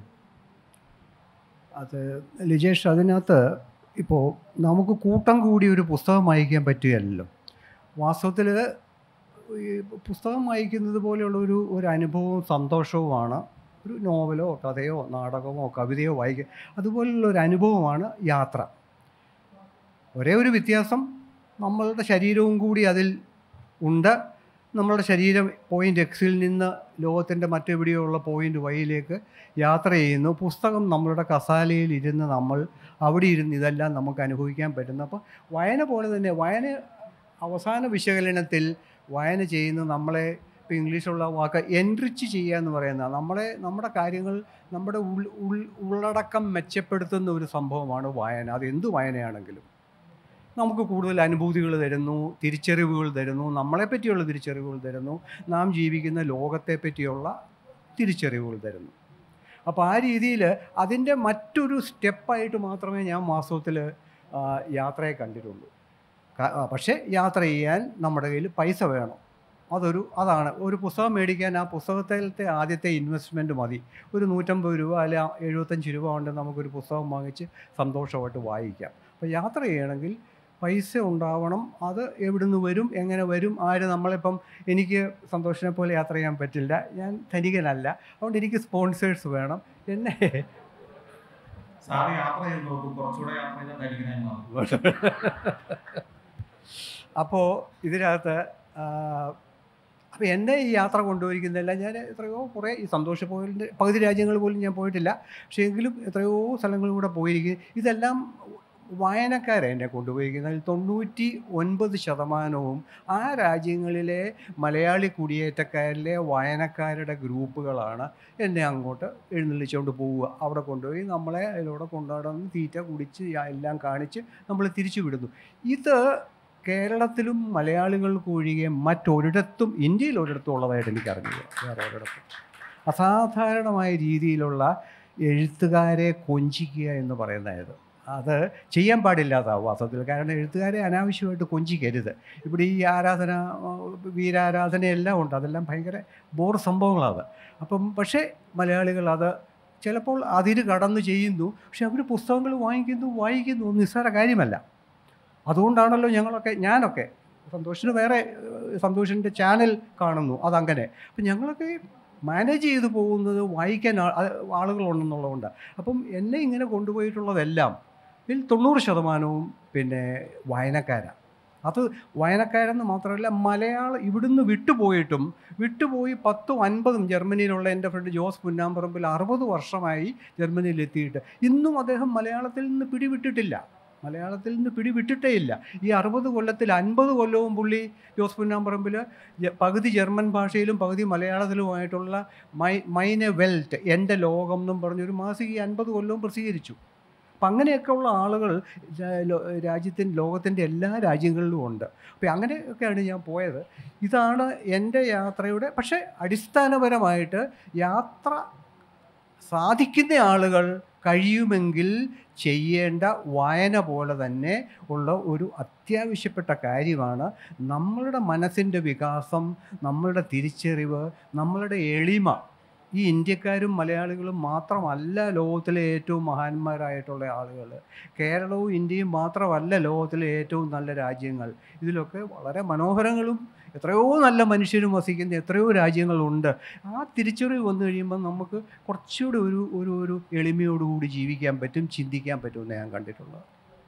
Speaker 2: അത് ലിജേഷ് അതിനകത്ത് ഇപ്പോൾ നമുക്ക് കൂട്ടം കൂടി ഒരു പുസ്തകം വായിക്കാൻ പറ്റുകയല്ലോ വാസ്തവത്തിൽ ഈ പുസ്തകം വായിക്കുന്നത് പോലെയുള്ള ഒരു ഒരു അനുഭവവും സന്തോഷവുമാണ് ഒരു നോവലോ കഥയോ നാടകമോ കവിതയോ വായിക്കുക അതുപോലുള്ള ഒരു അനുഭവമാണ് യാത്ര ഒരേ ഒരു വ്യത്യാസം നമ്മളുടെ ശരീരവും കൂടി അതിൽ ഉണ്ട് നമ്മളുടെ ശരീരം പോയിൻ്റ് എക്സിൽ നിന്ന് ലോകത്തിൻ്റെ മറ്റെവിടെയോ ഉള്ള പോയിൻ്റ് വൈയിലേക്ക് യാത്ര ചെയ്യുന്നു പുസ്തകം നമ്മളുടെ കസാലയിൽ ഇരുന്ന് നമ്മൾ അവിടെ ഇരുന്ന് ഇതെല്ലാം നമുക്ക് അനുഭവിക്കാൻ പറ്റുന്നു അപ്പോൾ വായന പോലെ തന്നെ വായന അവസാന വിശകലനത്തിൽ വായന ചെയ്യുന്ന നമ്മളെ ഇപ്പോൾ ഇംഗ്ലീഷുള്ള വാക്ക് എൻറിച്ച് ചെയ്യുക എന്ന് പറയുന്ന നമ്മളെ നമ്മുടെ കാര്യങ്ങൾ നമ്മുടെ ഉൾ ഉൾ ഉള്ളടക്കം മെച്ചപ്പെടുത്തുന്ന ഒരു സംഭവമാണ് വായന അത് എന്ത് വായനയാണെങ്കിലും നമുക്ക് കൂടുതൽ അനുഭൂതികൾ തരുന്നു തിരിച്ചറിവുകൾ തരുന്നു നമ്മളെ പറ്റിയുള്ള തിരിച്ചറിവുകൾ തരുന്നു നാം ജീവിക്കുന്ന ലോകത്തെ പറ്റിയുള്ള തിരിച്ചറിവുകൾ തരുന്നു അപ്പോൾ ആ രീതിയിൽ അതിൻ്റെ മറ്റൊരു സ്റ്റെപ്പായിട്ട് മാത്രമേ ഞാൻ വാസ്തവത്തിൽ യാത്രയെ കണ്ടിട്ടുള്ളൂ ക- ആ, പക്ഷേ യാത്ര ചെയ്യാൻ നമ്മുടെ കയ്യിൽ പൈസ വേണം അതൊരു അതാണ് ഒരു പുസ്തകം മേടിക്കാൻ ആ പുസ്തകത്തിലത്തെ ആദ്യത്തെ ഇൻവെസ്റ്റ്മെൻറ്റ് മതി ഒരു നൂറ്റമ്പത് രൂപ അല്ലെ എഴുപത്തഞ്ച് രൂപ കൊണ്ട് നമുക്കൊരു പുസ്തകം വാങ്ങിച്ച് സന്തോഷമായിട്ട് വായിക്കാം അപ്പോൾ യാത്ര ചെയ്യണമെങ്കിൽ പൈസ ഉണ്ടാവണം അത് എവിടുന്ന് വരും എങ്ങനെ വരും ആര് നമ്മളിപ്പം എനിക്ക് സന്തോഷിനെ പോലെ യാത്ര ചെയ്യാൻ പറ്റില്ല ഞാൻ ധനികനല്ല അതുകൊണ്ട് എനിക്ക് സ്പോൺസേഴ്സ് വേണം എന്നെ
Speaker 3: സാറ് യാത്ര ചെയ്ത് നോക്കും കുറച്ചുകൂടെ യാത്ര ചെയ്താൽ ധനികനായി മാറും
Speaker 2: അപ്പോൾ ഇതിനകത്ത് അപ്പോൾ എന്നെ ഈ യാത്ര കൊണ്ടുപോയിരിക്കുന്നില്ല ഞാൻ എത്രയോ കുറേ ഈ സന്തോഷ പോയിൻ്റെ പകുതി രാജ്യങ്ങൾ പോലും ഞാൻ പോയിട്ടില്ല പക്ഷേ എങ്കിലും എത്രയോ സ്ഥലങ്ങളിലൂടെ പോയിരിക്കും ഇതെല്ലാം വായനക്കാരെ എന്നെ കൊണ്ടുപോയിരിക്കുന്നത് അതിൽ തൊണ്ണൂറ്റി ഒൻപത് ശതമാനവും ആ രാജ്യങ്ങളിലെ മലയാളി കുടിയേറ്റക്കാരിലെ വായനക്കാരുടെ ഗ്രൂപ്പുകളാണ് എന്നെ അങ്ങോട്ട് എഴുന്നള്ളിച്ചുകൊണ്ട് പോവുക അവിടെ കൊണ്ടുപോയി നമ്മളെ അതിലൂടെ കൊണ്ടുനടന്ന് തീറ്റ കുടിച്ച് എല്ലാം കാണിച്ച് നമ്മൾ തിരിച്ചു വിടുന്നു ഇത് കേരളത്തിലും മലയാളികൾക്ക് ഒഴികെ മറ്റൊരിടത്തും ഇന്ത്യയിൽ ഒരിടത്തും ഉള്ളതായിട്ട് എനിക്കറിഞ്ഞില്ല വേറെ ഒരിടത്തും അസാധാരണമായ രീതിയിലുള്ള എഴുത്തുകാരെ കൊഞ്ചിക്കുക എന്ന് പറയുന്നത് അത് ചെയ്യാൻ പാടില്ലാതാവും വാസ്തവത്തിൽ കാരണം എഴുത്തുകാരെ അനാവശ്യമായിട്ട് കൊഞ്ചിക്കരുത് ഇവിടെ ഈ ആരാധന ആ, വീരാരാധനയെല്ലാം ഉണ്ട് അതെല്ലാം ഭയങ്കര ബോർ സംഭവങ്ങളാണ് അപ്പം പക്ഷേ മലയാളികൾ അത് ചിലപ്പോൾ അതിര് കടന്ന് ചെയ്യുന്നു പക്ഷെ അവർ പുസ്തകങ്ങൾ വാങ്ങിക്കുന്നു വായിക്കുന്നു നിസ്സാര കാര്യമല്ല അതുകൊണ്ടാണല്ലോ ഞങ്ങളൊക്കെ ഞാനൊക്കെ സന്തോഷിന് വേറെ ഏഹ്, സന്തോഷിൻ്റെ ചാനൽ കാണുന്നു അതങ്ങനെ അപ്പം ഞങ്ങളൊക്കെ മാനേജ് ചെയ്തു പോകുന്നത് വായിക്കാൻ ആ- ആ- ആളുകളുണ്ടെന്നുള്ളതുകൊണ്ട് അപ്പം എന്നെ ഇങ്ങനെ കൊണ്ടുപോയിട്ടുള്ളതെല്ലാം ഇതിൽ തൊണ്ണൂറ് ശതമാനവും പിന്നെ വായനക്കാരാണ് അത് വായനക്കാരെന്ന് മാത്രമല്ല മലയാളം ഇവിടുന്ന് വിട്ടുപോയിട്ടും വിട്ടുപോയി പത്തും അൻപതും ജർമ്മനിയിലുള്ള എൻ്റെ ഫ്രണ്ട് ജോസ് പുന്നാമ്പറമ്പിൽ അറുപത് വർഷമായി ജർമ്മനിയിൽ എത്തിയിട്ട് ഇന്നും അദ്ദേഹം മലയാളത്തിൽ നിന്ന് പിടിവിട്ടിട്ടില്ല മലയാളത്തിൽ നിന്ന് പിടിവിട്ടിട്ടേ ഇല്ല ഈ അറുപത് കൊല്ലത്തിൽ അൻപത് കൊല്ലവും പുള്ളി ജോസ് പുന്നാമ്പറമ്പിൽ ജ- പകുതി ജർമ്മൻ ഭാഷയിലും പകുതി മലയാളത്തിലുമായിട്ടുള്ള മൈ മൈനെ വെൽറ്റ് എൻ്റെ ലോകം എന്നും പറഞ്ഞൊരു മാസിക ഈ അൻപത് കൊല്ലവും പ്രസിദ്ധീകരിച്ചു അപ്പം അങ്ങനെയൊക്കെ ഉള്ള ആളുകൾ രാ- ലോ- രാജ്യത്തിൻ്റെ ലോകത്തിൻ്റെ എല്ലാ രാജ്യങ്ങളിലും ഉണ്ട് അപ്പോൾ അങ്ങനെയൊക്കെയാണ് ഞാൻ പോയത് ഇതാണ് എൻ്റെ യാത്രയുടെ പക്ഷേ അടിസ്ഥാനപരമായിട്ട് യാത്ര സാധിക്കുന്ന ആളുകൾ കഴിയുമെങ്കിൽ ചെയ്യേണ്ട വായന പോലെ തന്നെ ഉള്ള ഒരു അത്യാവശ്യപ്പെട്ട കാര്യമാണ് നമ്മളുടെ മനസ്സിൻ്റെ വികാസം നമ്മളുടെ തിരിച്ചറിവ് നമ്മളുടെ എളിമ ഈ ഇന്ത്യക്കാരും മലയാളികളും മാത്രമല്ല ലോകത്തിലെ ഏറ്റവും മഹാന്മാരായിട്ടുള്ള ആളുകൾ കേരളവും ഇന്ത്യയും മാത്രമല്ല ലോകത്തിലെ ഏറ്റവും നല്ല രാജ്യങ്ങൾ ഇതിലൊക്കെ വളരെ മനോഹരങ്ങളും എത്രയോ നല്ല മനുഷ്യരും വസിക്കുന്ന എത്രയോ രാജ്യങ്ങളുണ്ട് ആ തിരിച്ചറിവ് വന്നു കഴിയുമ്പോൾ നമുക്ക് കുറച്ചുകൂടി ഒരു ഒരു ഒരു എളിമയോടുകൂടി ജീവിക്കാൻ പറ്റും ചിന്തിക്കാൻ പറ്റുമെന്ന് ഞാൻ കണ്ടിട്ടുള്ളത്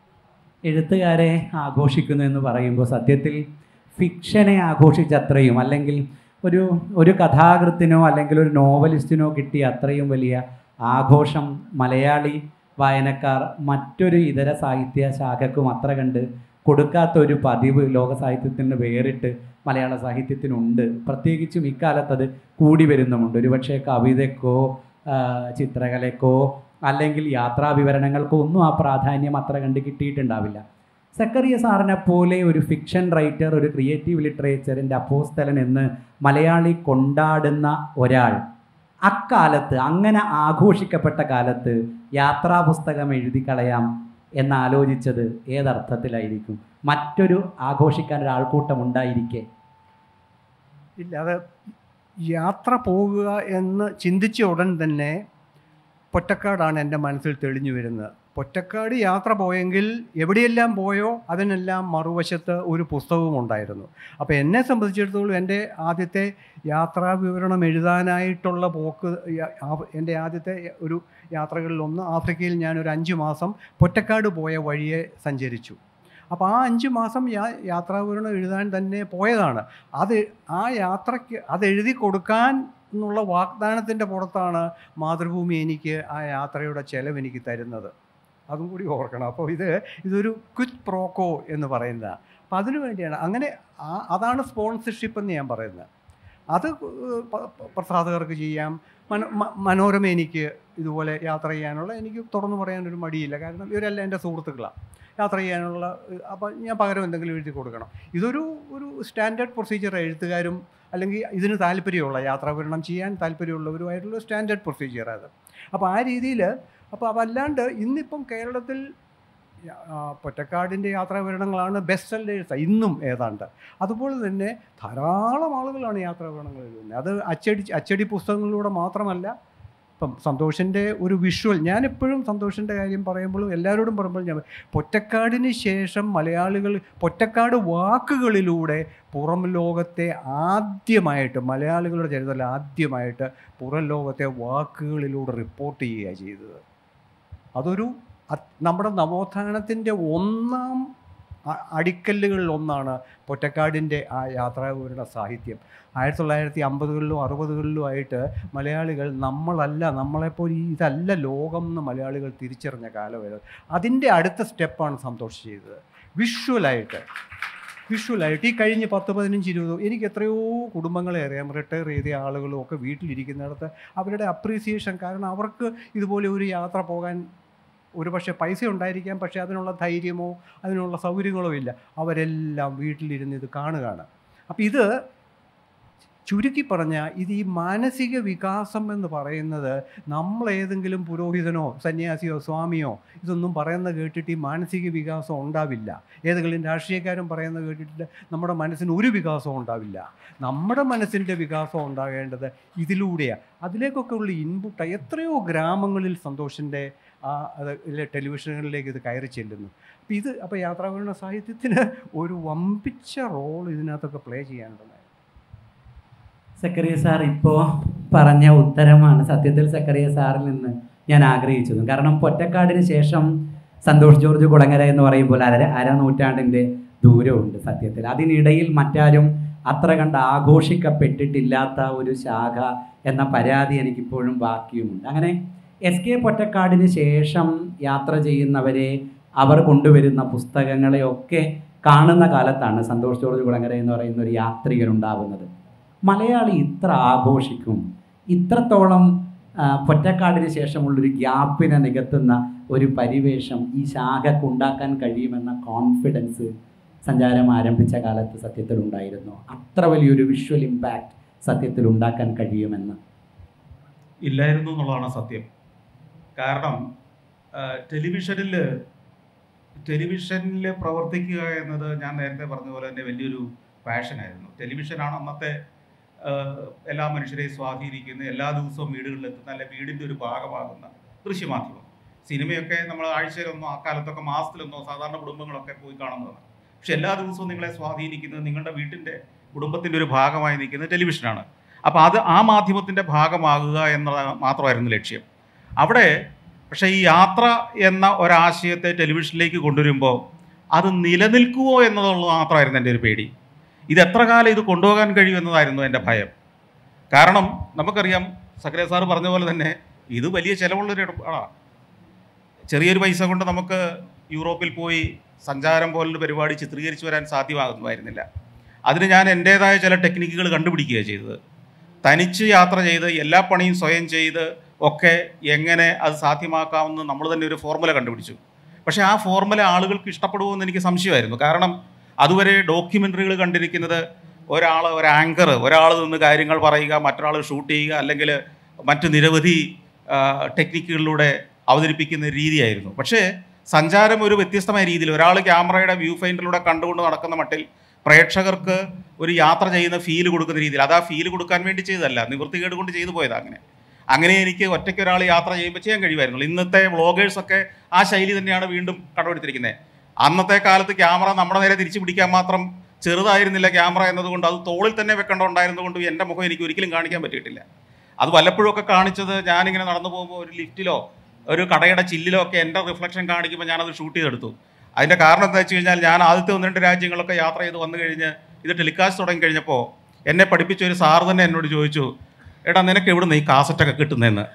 Speaker 1: എഴുത്തുകാരെ ആഘോഷിക്കുന്നു എന്ന് പറയുമ്പോൾ സത്യത്തിൽ ഫിക്ഷനെ ആഘോഷിച്ചത്രയും അല്ലെങ്കിൽ ഒരു ഒരു കഥാകൃത്തിനോ അല്ലെങ്കിൽ ഒരു നോവലിസ്റ്റിനോ കിട്ടിയ അത്രയും വലിയ ആഘോഷം മലയാളി വായനക്കാർ മറ്റൊരു ഇതര സാഹിത്യ ശാഖക്കും അത്ര കണ്ട് കൊടുക്കാത്ത ഒരു പതിവ് ലോക സാഹിത്യത്തിന് വേറിട്ട് മലയാള സാഹിത്യത്തിനുണ്ട് പ്രത്യേകിച്ചും ഇക്കാലത്ത് അത് കൂടി വരുന്നുമുണ്ട് ഒരുപക്ഷെ കവിതയ്ക്കോ ആ, ചിത്രകലയ്ക്കോ അല്ലെങ്കിൽ യാത്രാ വിവരണങ്ങൾക്കോ ഒന്നും ആ പ്രാധാന്യം അത്ര കണ്ട് കിട്ടിയിട്ടുണ്ടാവില്ല സക്കറിയ സാറിനെ പോലെ ഒരു ഫിക്ഷൻ റൈറ്റർ ഒരു ക്രിയേറ്റീവ് ലിറ്ററേച്ചറിൻ്റെ അപ്പോസ്തലൻ എന്ന് മലയാളി കൊണ്ടാടുന്ന ഒരാൾ അക്കാലത്ത് അങ്ങനെ ആഘോഷിക്കപ്പെട്ട കാലത്ത് യാത്രാ പുസ്തകം എഴുതി കളയാം എന്നാലോചിച്ചത് ഏതർത്ഥത്തിലായിരിക്കും മറ്റൊരു ആഘോഷിക്കാൻ ഒരു ആൾക്കൂട്ടം ഉണ്ടായിരിക്കെ
Speaker 2: ഇല്ല അത് യാത്ര പോകുക എന്ന് ചിന്തിച്ച ഉടൻ തന്നെ പൊറ്റക്കാടാണ് എൻ്റെ മനസ്സിൽ തെളിഞ്ഞു വരുന്നത് പൊറ്റക്കാട് യാത്ര പോയെങ്കിൽ എവിടെയെല്ലാം പോയോ അതിനെല്ലാം മറുവശത്ത് ഒരു പുസ്തകവും ഉണ്ടായിരുന്നു അപ്പോൾ എന്നെ സംബന്ധിച്ചിടത്തോളം എൻ്റെ ആദ്യത്തെ യാത്രാ വിവരണം എഴുതാനായിട്ടുള്ള പോക്ക് യ- ആ- എൻ്റെ ആദ്യത്തെ ഒരു യാത്രകളിലൊന്ന് ആഫ്രിക്കയിൽ ഞാൻ ഒരു അഞ്ച് മാസം പൊറ്റക്കാട് പോയ വഴിയെ സഞ്ചരിച്ചു അപ്പോൾ ആ അഞ്ച് മാസം യാ യാത്രാവിവരണം എഴുതാൻ തന്നെ പോയതാണ് അത് ആ യാത്രയ്ക്ക് അത് എഴുതി കൊടുക്കാൻ എന്നുള്ള വാഗ്ദാനത്തിൻ്റെ പുറത്താണ് മാതൃഭൂമി എനിക്ക് ആ യാത്രയുടെ ചെലവ് എനിക്ക് തരുന്നത് അതും കൂടി ഓർക്കണം അപ്പോൾ ഇത് ഇതൊരു ക്വിറ്റ് പ്രോക്കോ എന്ന് പറയുന്നത് അപ്പോൾ അതിനു വേണ്ടിയാണ് അങ്ങനെ ആ അതാണ് സ്പോൺസർഷിപ്പ് എന്ന് ഞാൻ പറയുന്നത് അത് പ- പ- പ്രസാധകർക്ക് ചെയ്യാം മനോ മ- മനോരമ എനിക്ക് ഇതുപോലെ യാത്ര ചെയ്യാനുള്ള എനിക്ക് തുറന്നു പറയാനൊരു മടിയില്ല കാരണം ഇവരെല്ലാം എൻ്റെ സുഹൃത്തുക്കളാണ് യാത്ര ചെയ്യാനുള്ള അപ്പോൾ ഞാൻ പകരം എന്തെങ്കിലും എഴുതി കൊടുക്കണം ഇതൊരു ഒരു സ്റ്റാൻഡേർഡ് പ്രൊസീജിയർ എഴുത്തുകാരും അല്ലെങ്കിൽ ഇതിന് താല്പര്യമുള്ള യാത്രാവിവരണം ചെയ്യാൻ താല്പര്യമുള്ളവരുമായിട്ടുള്ള സ്റ്റാൻഡേർഡ് പ്രൊസീജിയർ അത് അപ്പോൾ ആ രീതിയിൽ അപ്പോൾ അതല്ലാണ്ട് ഇന്നിപ്പം കേരളത്തിൽ ആ, പൊറ്റക്കാടിൻ്റെ യാത്രാവിവരണങ്ങളാണ് ബെസ്റ്റ് സെല്ലേഴ്സ് ഇന്നും ഏതാണ്ട് അതുപോലെ തന്നെ ധാരാളം ആളുകളാണ് യാത്രാവിവരണങ്ങൾ എഴുതുന്നത് അത് അച്ചടി അച്ചടി പുസ്തകങ്ങളിലൂടെ മാത്രമല്ല ഇപ്പം സന്തോഷിൻ്റെ ഒരു വിഷ്വൽ ഞാനെപ്പോഴും സന്തോഷിൻ്റെ കാര്യം പറയുമ്പോഴും എല്ലാവരോടും പറയുമ്പോൾ ഞാൻ പൊറ്റക്കാടിന് ശേഷം മലയാളികൾ പൊറ്റക്കാട് വാക്കുകളിലൂടെ പുറം ലോകത്തെ ആദ്യമായിട്ട് മലയാളികളുടെ ചരിത്രത്തിൽ ആദ്യമായിട്ട് പുറം ലോകത്തെ വാക്കുകളിലൂടെ റിപ്പോർട്ട് ചെയ്യുക ചെയ്തത് അതൊരു അത് നമ്മുടെ നവോത്ഥാനത്തിൻ്റെ ഒന്നാം അ- അടിക്കല്ലുകളിൽ ഒന്നാണ് പൊറ്റക്കാടിൻ്റെ ആ യാത്രാവിവരണ സാഹിത്യം ആയിരത്തി തൊള്ളായിരത്തി അമ്പതുകളിലും അറുപതുകളിലും ആയിട്ട് മലയാളികൾ നമ്മളല്ല നമ്മളെപ്പോലെ ഈ ഇതല്ല ലോകം എന്ന് മലയാളികൾ തിരിച്ചറിഞ്ഞ കാലമായിരുന്നു അതിൻ്റെ അടുത്ത സ്റ്റെപ്പാണ് സന്തോഷ് ചെയ്തത് വിഷ്വലായിട്ട് വിഷ്വലായിട്ട് ഈ കഴിഞ്ഞ് പത്ത് പതിനഞ്ച് ഇരുപത് എനിക്ക് എത്രയോ കുടുംബങ്ങളെ അറിയാം റിട്ടയർ ചെയ്ത ആളുകളും ഒക്കെ വീട്ടിലിരിക്കുന്നിടത്ത് അവരുടെ അപ്രീസിയേഷൻ കാരണം അവർക്ക് ഇതുപോലെ ഒരു യാത്ര പോകാൻ ഒരുപക്ഷെ പൈസ ഉണ്ടായിരിക്കാം പക്ഷേ അതിനുള്ള ധൈര്യമോ അതിനുള്ള സൗകര്യങ്ങളോ ഇല്ല അവരെല്ലാം വീട്ടിലിരുന്ന് ഇത് കാണുകയാണ് അപ്പോൾ ഇത് ചുരുക്കി പറഞ്ഞാൽ ഇത് ഈ മാനസിക വികാസം എന്ന് പറയുന്നത് നമ്മൾ ഏതെങ്കിലും പുരോഹിതനോ സന്യാസിയോ സ്വാമിയോ ഇതൊന്നും പറയുന്നത് കേട്ടിട്ട് ഈ മാനസിക വികാസം ഉണ്ടാവില്ല ഏതെങ്കിലും രാഷ്ട്രീയക്കാരും പറയുന്നത് കേട്ടിട്ട് നമ്മുടെ മനസ്സിന് ഒരു വികാസവും ഉണ്ടാവില്ല നമ്മുടെ മനസ്സിൻ്റെ വികാസം ഉണ്ടാകേണ്ടത് ഇതിലൂടെയാണ് അതിലേക്കൊക്കെ ഉള്ള ഇൻപുട്ട് എത്രയോ ഗ്രാമങ്ങളിൽ സന്തോഷിൻ്റെ ആ അത് ഇല്ലേ ടെലിവിഷനുകളിലേക്ക് ഇത് കയറി ചെല്ലുന്നു അപ്പോൾ ഇത് അപ്പോൾ യാത്രാവിവരണ സാഹിത്യത്തിന് ഒരു വമ്പിച്ച റോൾ ഇതിനകത്തൊക്കെ പ്ലേ ചെയ്യാനുണ്ട്
Speaker 1: സക്കറിയ സാർ ഇപ്പോൾ പറഞ്ഞ ഉത്തരമാണ് സത്യത്തിൽ സക്കറിയ സാറിൽ നിന്ന് ഞാൻ ആഗ്രഹിച്ചത് കാരണം പൊറ്റക്കാടിന് ശേഷം സന്തോഷ് ജോർജ് കുളങ്ങര എന്ന് പറയുമ്പോൾ അര അര നൂറ്റാണ്ടിൻ്റെ ദൂരമുണ്ട് സത്യത്തിൽ അതിനിടയിൽ മറ്റാരും അത്ര കണ്ട് ആഘോഷിക്കപ്പെട്ടിട്ടില്ലാത്ത ഒരു ശാഖ എന്ന പരാതി എനിക്കിപ്പോഴും ബാക്കിയുമുണ്ട് അങ്ങനെ എസ് കെ പൊറ്റക്കാടിന് ശേഷം യാത്ര ചെയ്യുന്നവരെ അവർ കൊണ്ടുവരുന്ന പുസ്തകങ്ങളെയൊക്കെ കാണുന്ന കാലത്താണ് സന്തോഷ് ജോർജ് കുളങ്ങര എന്ന് പറയുന്ന ഒരു യാത്രികനുണ്ടാവുന്നത് മലയാളി ഇത്ര ആഘോഷിക്കും ഇത്രത്തോളം ആ, പൊറ്റക്കാടിന് ശേഷമുള്ളൊരു ഗ്യാപ്പിനെ നികത്തുന്ന ഒരു പരിവേഷം ഈ ശാഖക്ക് ഉണ്ടാക്കാൻ കഴിയുമെന്ന കോൺഫിഡൻസ് സഞ്ചാരം ആരംഭിച്ച കാലത്ത് സത്യത്തിൽ ഉണ്ടായിരുന്നു അത്ര വലിയൊരു വിഷ്വൽ ഇമ്പാക്റ്റ് സത്യത്തിൽ ഉണ്ടാക്കാൻ കഴിയുമെന്ന്
Speaker 3: ഇല്ലായിരുന്നു എന്നുള്ളതാണ് സത്യം കാരണം ടെലിവിഷനിൽ ടെലിവിഷനിൽ പ്രവർത്തിക്കുക എന്നത് ഞാൻ നേരത്തെ പറഞ്ഞ പോലെ തന്നെ വലിയൊരു പാഷനായിരുന്നു ടെലിവിഷനാണ് അന്നത്തെ ആ, എല്ലാ മനുഷ്യരെയും സ്വാധീനിക്കുന്ന എല്ലാ ദിവസവും വീടുകളിലെത്തുന്ന അല്ലെ വീടിൻ്റെ ഒരു ഭാഗമാകുന്ന ദൃശ്യമാധ്യമം സിനിമയൊക്കെ നമ്മൾ ആഴ്ചയിലൊന്നോ ആ കാലത്തൊക്കെ മാസത്തിലൊന്നോ സാധാരണ കുടുംബങ്ങളൊക്കെ പോയി കാണുന്നതാണ് പക്ഷെ എല്ലാ ദിവസവും നിങ്ങളെ സ്വാധീനിക്കുന്നത് നിങ്ങളുടെ വീട്ടിൻ്റെ കുടുംബത്തിൻ്റെ ഒരു ഭാഗമായി നിൽക്കുന്നത് ടെലിവിഷനാണ് അപ്പോൾ അത് ആ മാധ്യമത്തിൻ്റെ ഭാഗമാകുക എന്നത് മാത്രമായിരുന്നു ലക്ഷ്യം അവിടെ പക്ഷേ ഈ യാത്ര എന്ന ഒരാശയത്തെ ടെലിവിഷനിലേക്ക് കൊണ്ടുവരുമ്പോൾ അത് നിലനിൽക്കുമോ എന്നുള്ളത് മാത്രമായിരുന്നു എൻ്റെ ഒരു പേടി ഇത് എത്ര കാലം ഇത് കൊണ്ടുപോകാൻ കഴിയും എന്നതായിരുന്നു എൻ്റെ ഭയം കാരണം നമുക്കറിയാം സക്കരേ സാറ് പറഞ്ഞ പോലെ തന്നെ ഇത് വലിയ ചിലവുള്ളൊരു ഇടപാടാ ചെറിയൊരു പൈസ കൊണ്ട് നമുക്ക് യൂറോപ്പിൽ പോയി സഞ്ചാരം പോലൊരു പരിപാടി ചിത്രീകരിച്ചു വരാൻ സാധ്യമാകുന്നതായിരുന്നില്ല അതിന് ഞാൻ എൻ്റേതായ ചില ടെക്നിക്കുകൾ കണ്ടുപിടിക്കുകയാണ് ചെയ്തത് തനിച്ച് യാത്ര ചെയ്ത് എല്ലാ പണിയും സ്വയം ചെയ്ത് ഒക്കെ എങ്ങനെ അത് സാധ്യമാക്കാമെന്ന് നമ്മൾ തന്നെ ഒരു ഫോർമുല കണ്ടുപിടിച്ചു പക്ഷേ ആ ഫോർമുല ആളുകൾക്ക് ഇഷ്ടപ്പെടുമോ എനിക്ക് സംശയമായിരുന്നു കാരണം അതുവരെ ഡോക്യുമെൻ്ററികൾ കണ്ടിരിക്കുന്നത് ഒരാൾ ഒരു ആങ്കർ ഒരാൾ നിന്ന് കാര്യങ്ങൾ പറയുക മറ്റൊരാൾ ഷൂട്ട് ചെയ്യുക അല്ലെങ്കിൽ മറ്റ് നിരവധി ആ, ടെക്നിക്കുകളിലൂടെ അവതരിപ്പിക്കുന്ന രീതിയായിരുന്നു പക്ഷേ സഞ്ചാരം ഒരു വ്യത്യസ്തമായ രീതിയിൽ ഒരാൾ ക്യാമറയുടെ വ്യൂ ഫൈൻഡറിലൂടെ കണ്ടുകൊണ്ട് നടക്കുന്ന മട്ടിൽ പ്രേക്ഷകർക്ക് ഒരു യാത്ര ചെയ്യുന്ന ഫീൽ കൊടുക്കുന്ന രീതിയിൽ അത് ആ ഫീൽ കൊടുക്കാൻ വേണ്ടി ചെയ്തതല്ല നിവൃത്തികേട് കൊണ്ട് ചെയ്തു പോയതാണ് അങ്ങനെ അങ്ങനെ എനിക്ക് ഒറ്റയ്ക്ക് ഒരാൾ യാത്ര ചെയ്യുമ്പോൾ ചെയ്യാൻ കഴിയുമായിരുന്നു ഇന്നത്തെ വ്ളോഗേഴ്സൊക്കെ ആ ശൈലി തന്നെയാണ് വീണ്ടും കടമെടുത്തിരിക്കുന്നത് അന്നത്തെ കാലത്ത് ക്യാമറ നമ്മുടെ നേരെ തിരിച്ചു പിടിക്കാൻ മാത്രം ചെറുതായിരുന്നില്ല ക്യാമറ എന്നതുകൊണ്ട് അത് തോളിൽ തന്നെ വെക്കേണ്ടതുണ്ടായിരുന്നതുകൊണ്ട് എൻ്റെ മുഖം എനിക്ക് ഒരിക്കലും കാണിക്കാൻ പറ്റിയിട്ടില്ല അത് വല്ലപ്പോഴും ഒക്കെ കാണിച്ചത് ഞാനിങ്ങനെ നടന്നു പോകുമ്പോൾ ഒരു ലിഫ്റ്റിലോ ഒരു കടയുടെ ചില്ലിലോ ഒക്കെ എൻ്റെ റിഫ്ലക്ഷൻ കാണിക്കുമ്പോൾ ഞാനത് ഷൂട്ട് ചെയ്തെടുത്തു അതിൻ്റെ കാരണം എന്താ വെച്ച് കഴിഞ്ഞാൽ ഞാൻ ആദ്യത്തെ ഒന്ന് രണ്ട് രാജ്യങ്ങളൊക്കെ യാത്ര ചെയ്ത് വന്നു കഴിഞ്ഞ് ഇത് ടെലികാസ്റ്റ് തുടങ്ങി കഴിഞ്ഞപ്പോൾ എന്നെ പഠിപ്പിച്ച ഒരു സാർ തന്നെ എന്നോട് ചോദിച്ചു എടാ നിനക്ക് എവിടുന്ന് ഈ കാസറ്റൊക്കെ കിട്ടുന്നതെന്ന്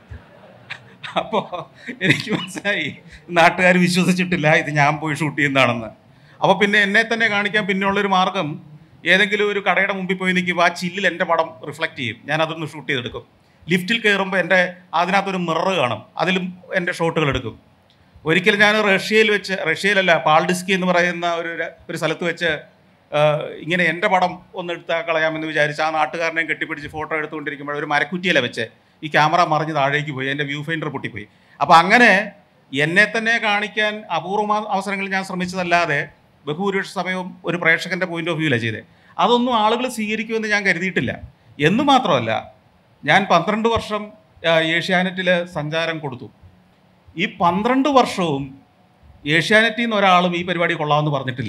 Speaker 3: അപ്പോൾ എനിക്ക് മനസ്സിലായി നാട്ടുകാർ വിശ്വസിച്ചിട്ടില്ല ഇത് ഞാൻ പോയി ഷൂട്ട് ചെയ്യുന്നതാണെന്ന് അപ്പോൾ പിന്നെ എന്നെ തന്നെ കാണിക്കാൻ പിന്നെയുള്ളൊരു മാർഗം ഏതെങ്കിലും ഒരു കടയുടെ മുമ്പിൽ പോയി നിൽക്കുമ്പോൾ ആ ചില്ലിൽ എൻ്റെ പടം റിഫ്ലക്റ്റ് ചെയ്യും ഞാൻ അതൊന്ന് ഷൂട്ട് ചെയ്തെടുക്കും ലിഫ്റ്റിൽ കയറുമ്പോൾ എൻ്റെ അതിനകത്തൊരു മിറർ കാണും അതിലും എൻ്റെ ഷോട്ടുകൾ എടുക്കും ഒരിക്കൽ ഞാൻ റഷ്യയിൽ വെച്ച് റഷ്യയിലല്ല പാൾഡിസ്കി എന്ന് പറയുന്ന ഒരു ര- ഒരു സ്ഥലത്ത് വെച്ച് ആ, ഇങ്ങനെ എൻ്റെ പടം ഒന്ന് എടുത്താൽ കളയാമെന്ന് വിചാരിച്ച് ആ നാട്ടുകാരനെയും കെട്ടിപ്പിടിച്ച് ഫോട്ടോ എടുത്തുകൊണ്ടിരിക്കുമ്പോൾ ഒരു മരക്കുറ്റിയില വെച്ച് ഈ ക്യാമറ മറിഞ്ഞ് താഴേക്ക് പോയി എൻ്റെ വ്യൂ ഫൈൻഡർ പൊട്ടിപ്പോയി അപ്പോൾ അങ്ങനെ എന്നെ തന്നെ കാണിക്കാൻ അപൂർവ അവസരങ്ങളിൽ ഞാൻ ശ്രമിച്ചതല്ലാതെ ബഹുഭൂരിപക്ഷ സമയവും ഒരു പ്രേക്ഷകൻ്റെ പോയിന്റ് ഓഫ് വ്യൂവിലാണ് ചെയ്തത് അതൊന്നും ആളുകൾ സ്വീകരിക്കുമെന്ന് ഞാൻ കരുതിയിട്ടില്ല എന്ന് മാത്രമല്ല ഞാൻ പന്ത്രണ്ട് വർഷം ഏഷ്യാനെറ്റിൽ സഞ്ചാരം കൊടുത്തു ഈ പന്ത്രണ്ട് വർഷവും ഏഷ്യാനെറ്റിൽ നിന്ന് ഒരാളും ഈ പരിപാടി കൊള്ളാമെന്ന് പറഞ്ഞിട്ടില്ല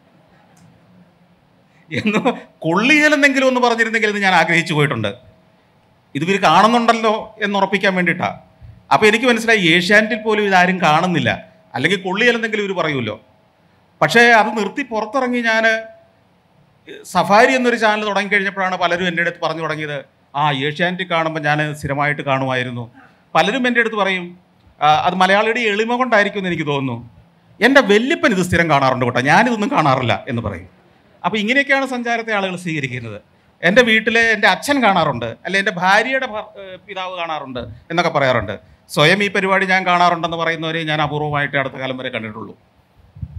Speaker 3: എന്ന് കൊള്ളിയലെന്നെങ്കിലും ഒന്ന് പറഞ്ഞിരുന്നെങ്കിൽ എന്ന് ഞാൻ ആഗ്രഹിച്ചു പോയിട്ടുണ്ട് ഇത് ഇവർ കാണുന്നുണ്ടല്ലോ എന്ന് ഉറപ്പിക്കാൻ വേണ്ടിയിട്ടാണ് അപ്പോൾ എനിക്ക് മനസ്സിലായി ഏഷ്യാനെറ്റിൽ പോലും ഇതാരും കാണുന്നില്ല അല്ലെങ്കിൽ കൊള്ളിയലെന്തെങ്കിലും ഇവർ പറയുമല്ലോ പക്ഷേ അത് നിർത്തി പുറത്തിറങ്ങി ഞാൻ സഫാരി എന്നൊരു ചാനൽ തുടങ്ങിക്കഴിഞ്ഞപ്പോഴാണ് പലരും എൻ്റെ അടുത്ത് പറഞ്ഞു തുടങ്ങിയത് ആ ഏഷ്യാനെറ്റിൽ കാണുമ്പോൾ ഞാൻ സ്ഥിരമായിട്ട് കാണുമായിരുന്നു പലരും എൻ്റെ അടുത്ത് പറയും "ആ, അത് മലയാളിയുടെ എളിമ കൊണ്ടായിരിക്കും എന്ന് എനിക്ക് തോന്നുന്നു എൻ്റെ വല്യപ്പൻ ഇത് സ്ഥിരം കാണാറുണ്ട് കേട്ടോ ഞാനിതൊന്നും കാണാറില്ല എന്ന് പറയും അപ്പോൾ ഇങ്ങനെയൊക്കെയാണ് സഞ്ചാരത്തെ ആളുകൾ സ്വീകരിക്കുന്നത് എൻ്റെ വീട്ടിലെ എൻ്റെ അച്ഛൻ കാണാറുണ്ട് അല്ലെ എൻ്റെ ഭാര്യയുടെ ഭർ- ഏഹ് പിതാവ് കാണാറുണ്ട് എന്നൊക്കെ പറയാറുണ്ട് സ്വയം ഈ പരിപാടി ഞാൻ കാണാറുണ്ടെന്ന് പറയുന്നവരെ ഞാൻ അപൂർവമായിട്ട് അടുത്ത കാലം വരെ കണ്ടിട്ടുള്ളൂ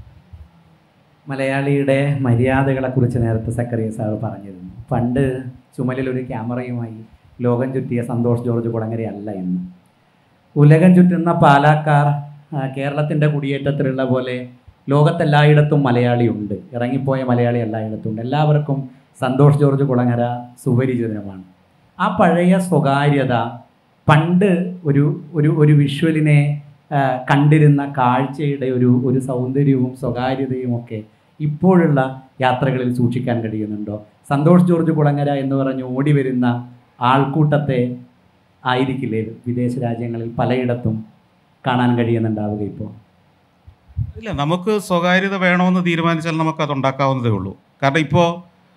Speaker 1: മലയാളിയുടെ മര്യാദകളെക്കുറിച്ച് നേരത്തെ സക്കറിയ സാർ പറഞ്ഞിരുന്നു പണ്ട് ചുമലിൽ ഒരു ക്യാമറയുമായി ലോകം ചുറ്റിയ സന്തോഷ് ജോർജ് കുളങ്ങരയല്ല എന്ന് ഉലകം ചുറ്റുന്ന പാലാക്കാർ കേരളത്തിൻ്റെ കുടിയേറ്റത്തിലുള്ള പോലെ ലോകത്തെല്ലായിടത്തും മലയാളിയുണ്ട് ഇറങ്ങിപ്പോയ മലയാളി എല്ലായിടത്തും ഉണ്ട് എല്ലാവർക്കും സന്തോഷ് ജോർജ് കുളങ്ങര സുപരിചിതമാണ് ആ പഴയ സ്വകാര്യത പണ്ട് ഒരു ഒരു ഒരു വിഷ്വലിനെ ആ, കണ്ടിരുന്ന കാഴ്ചയുടെ ഒരു ഒരു സൗന്ദര്യവും സ്വകാര്യതയും ഒക്കെ ഇപ്പോഴുള്ള യാത്രകളിൽ സൂക്ഷിക്കാൻ കഴിയുന്നുണ്ടോ സന്തോഷ് ജോർജ് കുളങ്ങര എന്ന് പറഞ്ഞ് ഓടി വരുന്ന ആൾക്കൂട്ടത്തെ ആയിരിക്കില്ലേ വിദേശ രാജ്യങ്ങളിൽ പലയിടത്തും കാണാൻ കഴിയുന്നുണ്ടാവുക ഇപ്പോൾ
Speaker 3: ഇല്ല നമുക്ക് സ്വകാര്യത വേണമെന്ന് തീരുമാനിച്ചാൽ നമുക്ക് അത് ഉണ്ടാക്കാവുന്നതേ ഉള്ളൂ കാരണം ഇപ്പോൾ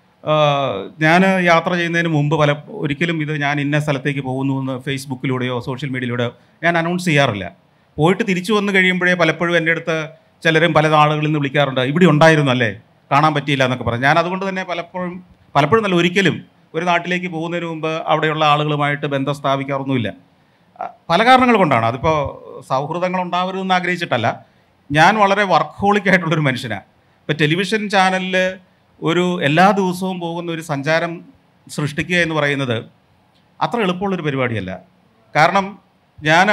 Speaker 3: ഞാൻ യാത്ര ചെയ്യുന്നതിന് മുമ്പ് പല ഒരിക്കലും ഇത് ഞാൻ ഇന്ന സ്ഥലത്തേക്ക് പോകുന്നു എന്ന് ഫേസ്ബുക്കിലൂടെയോ സോഷ്യൽ മീഡിയയിലൂടെയോ ഞാൻ അനൗൺസ് ചെയ്യാറില്ല പോയിട്ട് തിരിച്ചു വന്നു കഴിയുമ്പോഴേ പലപ്പോഴും എൻ്റെ അടുത്ത് ചിലരും പല ആളുകളിൽ നിന്ന് വിളിക്കാറുണ്ട് ഇവിടെ ഉണ്ടായിരുന്നു അല്ലേ കാണാൻ പറ്റിയില്ല എന്നൊക്കെ പറഞ്ഞു ഞാൻ അതുകൊണ്ട് തന്നെ പലപ്പോഴും പലപ്പോഴും നല്ല ഒരിക്കലും ഒരു നാട്ടിലേക്ക് പോകുന്നതിന് മുമ്പ് അവിടെയുള്ള ആളുകളുമായിട്ട് ബന്ധം സ്ഥാപിക്കാറൊന്നുമില്ല അഹ് പല കാരണങ്ങൾ കൊണ്ടാണ് അതിപ്പോൾ സൗഹൃദങ്ങൾ ഉണ്ടാവരുതെന്ന് ആഗ്രഹിച്ചിട്ടല്ല ഞാൻ വളരെ വർക്കഹോളിക് ആയിട്ടുള്ളൊരു മനുഷ്യനാണ് ഇപ്പോൾ ടെലിവിഷൻ ചാനലിൽ ഒരു എല്ലാ ദിവസവും പോകുന്ന ഒരു സഞ്ചാരം സൃഷ്ടിക്കുക എന്ന് പറയുന്നത് അത്ര എളുപ്പമുള്ളൊരു പരിപാടിയല്ല കാരണം ഞാൻ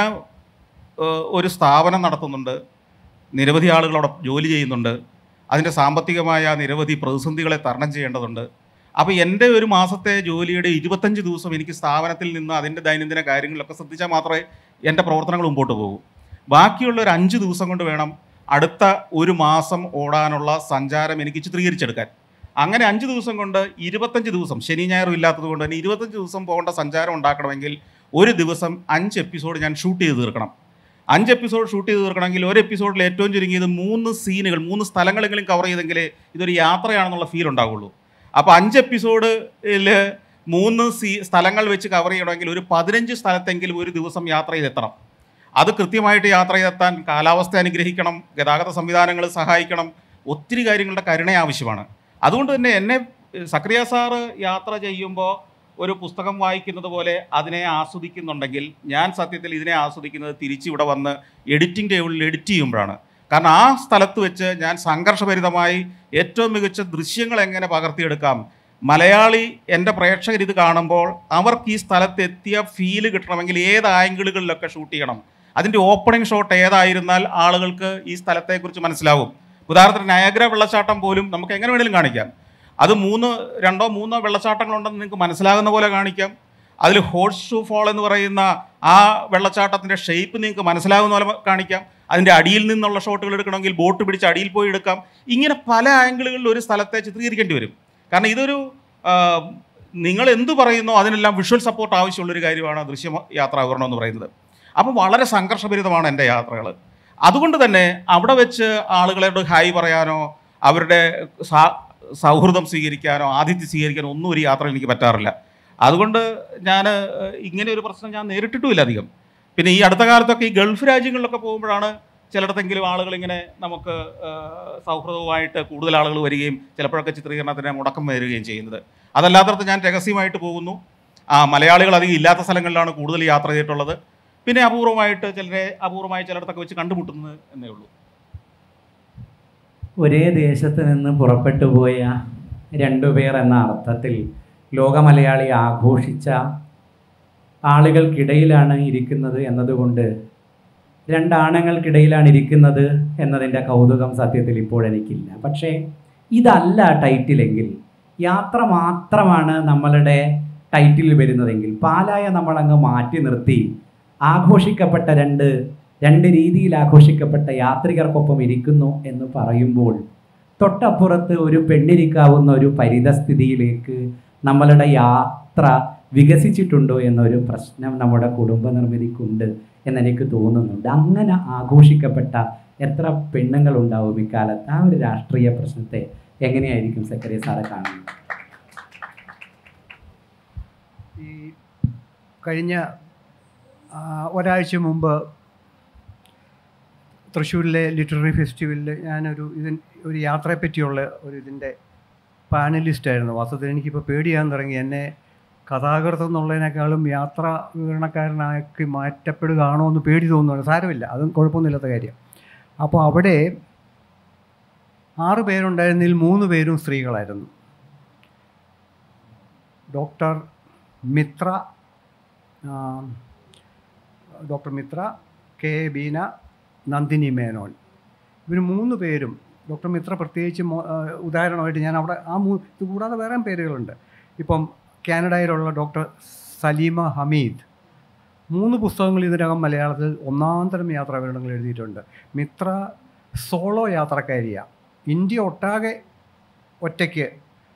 Speaker 3: ഏഹ്, ഒരു സ്ഥാപനം നടത്തുന്നുണ്ട് നിരവധി ആളുകൾ അവിടെ ജോലി ചെയ്യുന്നുണ്ട് അതിൻ്റെ സാമ്പത്തികമായ നിരവധി പ്രതിസന്ധികളെ തരണം ചെയ്യേണ്ടതുണ്ട് അപ്പോൾ എൻ്റെ ഒരു മാസത്തെ ജോലിയുടെ ഇരുപത്തഞ്ച് ദിവസം എനിക്ക് സ്ഥാപനത്തിൽ നിന്ന് അതിൻ്റെ ദൈനംദിന കാര്യങ്ങളിലൊക്കെ ശ്രദ്ധിച്ചാൽ മാത്രമേ എൻ്റെ പ്രവർത്തനങ്ങൾ മുമ്പോട്ട് പോകൂ ബാക്കിയുള്ള ഒരു അഞ്ച് ദിവസം കൊണ്ട് വേണം അടുത്ത ഒരു മാസം ഓടാനുള്ള സഞ്ചാരം എനിക്ക് ചിത്രീകരിച്ചെടുക്കാൻ അങ്ങനെ അഞ്ച് ദിവസം കൊണ്ട് ഇരുപത്തഞ്ച് ദിവസം ശനി ഞായറും ഇല്ലാത്തത് കൊണ്ട് തന്നെ ഇരുപത്തഞ്ച് ദിവസം പോകേണ്ട സഞ്ചാരം ഉണ്ടാക്കണമെങ്കിൽ ഒരു ദിവസം അഞ്ച് എപ്പിസോഡ് ഞാൻ ഷൂട്ട് ചെയ്ത് തീർക്കണം അഞ്ച് എപ്പിസോഡ് ഷൂട്ട് ചെയ്ത് തീർക്കണമെങ്കിൽ ഒരു എപ്പിസോഡിൽ ഏറ്റവും ചുരുങ്ങിയത് മൂന്ന് സീനുകൾ മൂന്ന് സ്ഥലങ്ങളെങ്കിലും കവർ ചെയ്തെങ്കിലേ ഇതൊരു യാത്രയാണെന്നുള്ള ഫീൽ ഉണ്ടാവുള്ളൂ അപ്പോൾ അഞ്ച് എപ്പിസോഡിൽ മൂന്ന് സീ സ്ഥലങ്ങൾ വെച്ച് കവർ ചെയ്യണമെങ്കിൽ ഒരു പതിനഞ്ച് സ്ഥലത്തെങ്കിലും ഒരു ദിവസം യാത്ര ചെയ്തെത്തണം അത് കൃത്യമായിട്ട് യാത്ര ചെയ്തെത്താൻ കാലാവസ്ഥ അനുഗ്രഹിക്കണം ഗതാഗത സംവിധാനങ്ങൾ സഹായിക്കണം ഒത്തിരി കാര്യങ്ങളുടെ കരുണ ആവശ്യമാണ് അതുകൊണ്ട് തന്നെ എന്നെ ഏഹ്, സക്രിയ സാറ് യാത്ര ചെയ്യുമ്പോൾ ഒരു പുസ്തകം വായിക്കുന്നത് പോലെ അതിനെ ആസ്വദിക്കുന്നുണ്ടെങ്കിൽ ഞാൻ സത്യത്തിൽ ഇതിനെ ആസ്വദിക്കുന്നത് തിരിച്ചിവിടെ വന്ന് എഡിറ്റിംഗ് ടേബിളിൽ എഡിറ്റ് ചെയ്യുമ്പോഴാണ് കാരണം ആ സ്ഥലത്ത് വെച്ച് ഞാൻ സംഘർഷഭരിതമായി ഏറ്റവും മികച്ച ദൃശ്യങ്ങൾ എങ്ങനെ പകർത്തിയെടുക്കാം മലയാളി എൻ്റെ പ്രേക്ഷകർ ഇത് കാണുമ്പോൾ അവർക്ക് ഈ സ്ഥലത്ത് എത്തിയ ഫീല് കിട്ടണമെങ്കിൽ ഏത് ആംഗിളുകളിലൊക്കെ ഷൂട്ട് ചെയ്യണം അതിൻ്റെ ഓപ്പണിംഗ് ഷോട്ട് ഏതായിരുന്നാൽ ആളുകൾക്ക് ഈ സ്ഥലത്തെക്കുറിച്ച് മനസ്സിലാവും ഉദാഹരണത്തിന് നയഗ്ര വെള്ളച്ചാട്ടം പോലും നമുക്ക് എങ്ങനെ വേണമെങ്കിലും കാണിക്കാം അത് മൂന്ന് രണ്ടോ മൂന്നോ വെള്ളച്ചാട്ടങ്ങളുണ്ടെന്ന് നിങ്ങൾക്ക് മനസ്സിലാകുന്ന പോലെ കാണിക്കാം അതിൽ ഹോഴ്സ് ഷൂ ഫോൾ എന്ന് പറയുന്ന ആ വെള്ളച്ചാട്ടത്തിൻ്റെ ഷേപ്പ് നിങ്ങൾക്ക് മനസ്സിലാകുന്ന പോലെ കാണിക്കാം അതിൻ്റെ അടിയിൽ നിന്നുള്ള ഷോട്ടുകൾ എടുക്കണമെങ്കിൽ ബോട്ട് പിടിച്ച് അടിയിൽ പോയി എടുക്കാം ഇങ്ങനെ പല ആംഗിളുകളിൽ ഒരു സ്ഥലത്തെ ചിത്രീകരിക്കേണ്ടി വരും കാരണം ഇതൊരു ആ, നിങ്ങൾ എന്ത് പറയുന്നോ അതിനെല്ലാം വിഷ്വൽ സപ്പോർട്ട് ആവശ്യമുള്ളൊരു കാര്യമാണ് ദൃശ്യ യാത്രാവിവരണം എന്ന് പറയുന്നത് അപ്പോൾ വളരെ സംഘർഷഭരിതമാണ് എൻ്റെ യാത്രകൾ അതുകൊണ്ട് തന്നെ അവിടെ വെച്ച് ആളുകളോട് ഹായ് പറയാനോ അവരുടെ സാ- സൗഹൃദം സ്വീകരിക്കാനോ ആതിഥ്യം സ്വീകരിക്കാനോ ഒന്നും ഒരു യാത്ര എനിക്ക് പറ്റാറില്ല അതുകൊണ്ട് ഞാൻ ഇങ്ങനെ ഒരു പ്രശ്നം ഞാൻ നേരിട്ടിട്ടുമില്ല അധികം പിന്നെ ഈ അടുത്ത കാലത്തൊക്കെ ഈ ഗൾഫ് രാജ്യങ്ങളിലൊക്കെ പോകുമ്പോഴാണ് ചിലയിടത്തെങ്കിലും ആളുകൾ ഇങ്ങനെ നമുക്ക് ആ, സൗഹൃദവുമായിട്ട് കൂടുതൽ ആളുകൾ വരികയും ചിലപ്പോഴൊക്കെ ചിത്രീകരണത്തിന് മുടക്കം വരികയും ചെയ്യുന്നത് അതല്ലാത്തടത്ത് ഞാൻ രഹസ്യമായിട്ട് പോകുന്നു ആ മലയാളികൾ അധികം ഇല്ലാത്ത സ്ഥലങ്ങളിലാണ് കൂടുതൽ യാത്ര ചെയ്തിട്ടുള്ളത് പിന്നെ അപൂർവമായിട്ട് ചിലരെ അപൂർവമായി ചിലയിടത്തൊക്കെ വെച്ച് കണ്ടുമുട്ടുന്നത് എന്നേ ഉള്ളൂ
Speaker 1: ഒരേ ദേശത്ത് നിന്ന് പുറപ്പെട്ടു പോയ രണ്ടുപേർ എന്ന അർത്ഥത്തിൽ ലോകമലയാളി ആഘോഷിച്ച ആളുകൾക്കിടയിലാണ് ഇരിക്കുന്നത് എന്നതുകൊണ്ട് രണ്ടാണുങ്ങൾക്കിടയിലാണ് ഇരിക്കുന്നത് എന്നതിൻ്റെ കൗതുകം സത്യത്തിൽ ഇപ്പോൾ എനിക്കില്ല പക്ഷേ ഇതല്ല ടൈറ്റിലെങ്കിൽ യാത്ര മാത്രമാണ് നമ്മളുടെ ടൈറ്റിൽ വരുന്നതെങ്കിൽ പാലായ നമ്മളങ്ങ് മാറ്റി നിർത്തി ആഘോഷിക്കപ്പെട്ട രണ്ട് രണ്ട് രീതിയിൽ ആഘോഷിക്കപ്പെട്ട യാത്രികർക്കൊപ്പം ഇരിക്കുന്നു എന്ന് പറയുമ്പോൾ തൊട്ടപ്പുറത്ത് ഒരു പെണ്ണിരിക്കാവുന്ന ഒരു പരിതസ്ഥിതിയിലേക്ക് നമ്മളുടെ യാത്ര വികസിച്ചിട്ടുണ്ടോ എന്നൊരു പ്രശ്നം നമ്മുടെ കുടുംബ നിർമ്മിതിക്കുണ്ട് എന്നെനിക്ക് തോന്നുന്നുണ്ട് അങ്ങനെ ആഘോഷിക്കപ്പെട്ട എത്ര പെണ്ണുങ്ങൾ ഉണ്ടാവും ഇക്കാലത്ത് ആ ഒരു രാഷ്ട്രീയ പ്രശ്നത്തെ എങ്ങനെയായിരിക്കും സെക്രട്ടറി സാറെ കാണുന്നത്
Speaker 2: ഈ കഴിഞ്ഞ ആ, ഒരാഴ്ച മുമ്പ് തൃശ്ശൂരിലെ ലിറ്റററി ഫെസ്റ്റിവലിൽ ഞാനൊരു ഇതിൻ ഒരു യാത്രയെ പറ്റിയുള്ള ഒരു ഇതിൻ്റെ പാനലിസ്റ്റായിരുന്നു വാസ്തവത്തിൽ എനിക്കിപ്പോൾ പേടിയാൻ തുടങ്ങി എന്നെ കഥാകൃതം എന്നുള്ളതിനേക്കാളും യാത്ര വിവരണക്കാരനാക്കി മാറ്റപ്പെടുകയാണോ എന്ന് പേടി തോന്നുന്നുണ്ട് സാരമില്ല അതും കുഴപ്പമൊന്നുമില്ലാത്ത കാര്യം അപ്പോൾ അവിടെ ആറ് പേരുണ്ടായിരുന്നതിൽ മൂന്ന് പേരും സ്ത്രീകളായിരുന്നു ഡോക്ടർ മിത്ര ആ, doctor Mithra K A Beena Nandini Menon ഇവർ മൂന്ന് പേരും ഡോക്ടർ മിത്ര പ്രത്യേകിച്ച് മോ- ആ, ഉദാഹരണമായിട്ട് ഞാൻ അവിടെ ആ മൂ ഇത് കൂടാതെ വേറെ പേരുകളുണ്ട് ഇപ്പം കാനഡയിലുള്ള ഡോക്ടർ സലീമ ഹമീദ് മൂന്ന് പുസ്തകങ്ങൾ ഇതിനകം മലയാളത്തിൽ ഒന്നാന്തരം യാത്രാ വിവരണങ്ങൾ എഴുതിയിട്ടുണ്ട് മിത്ര സോളോ യാത്രക്കാരിയാണ് ഇന്ത്യ ഒട്ടാകെ ഒറ്റയ്ക്ക്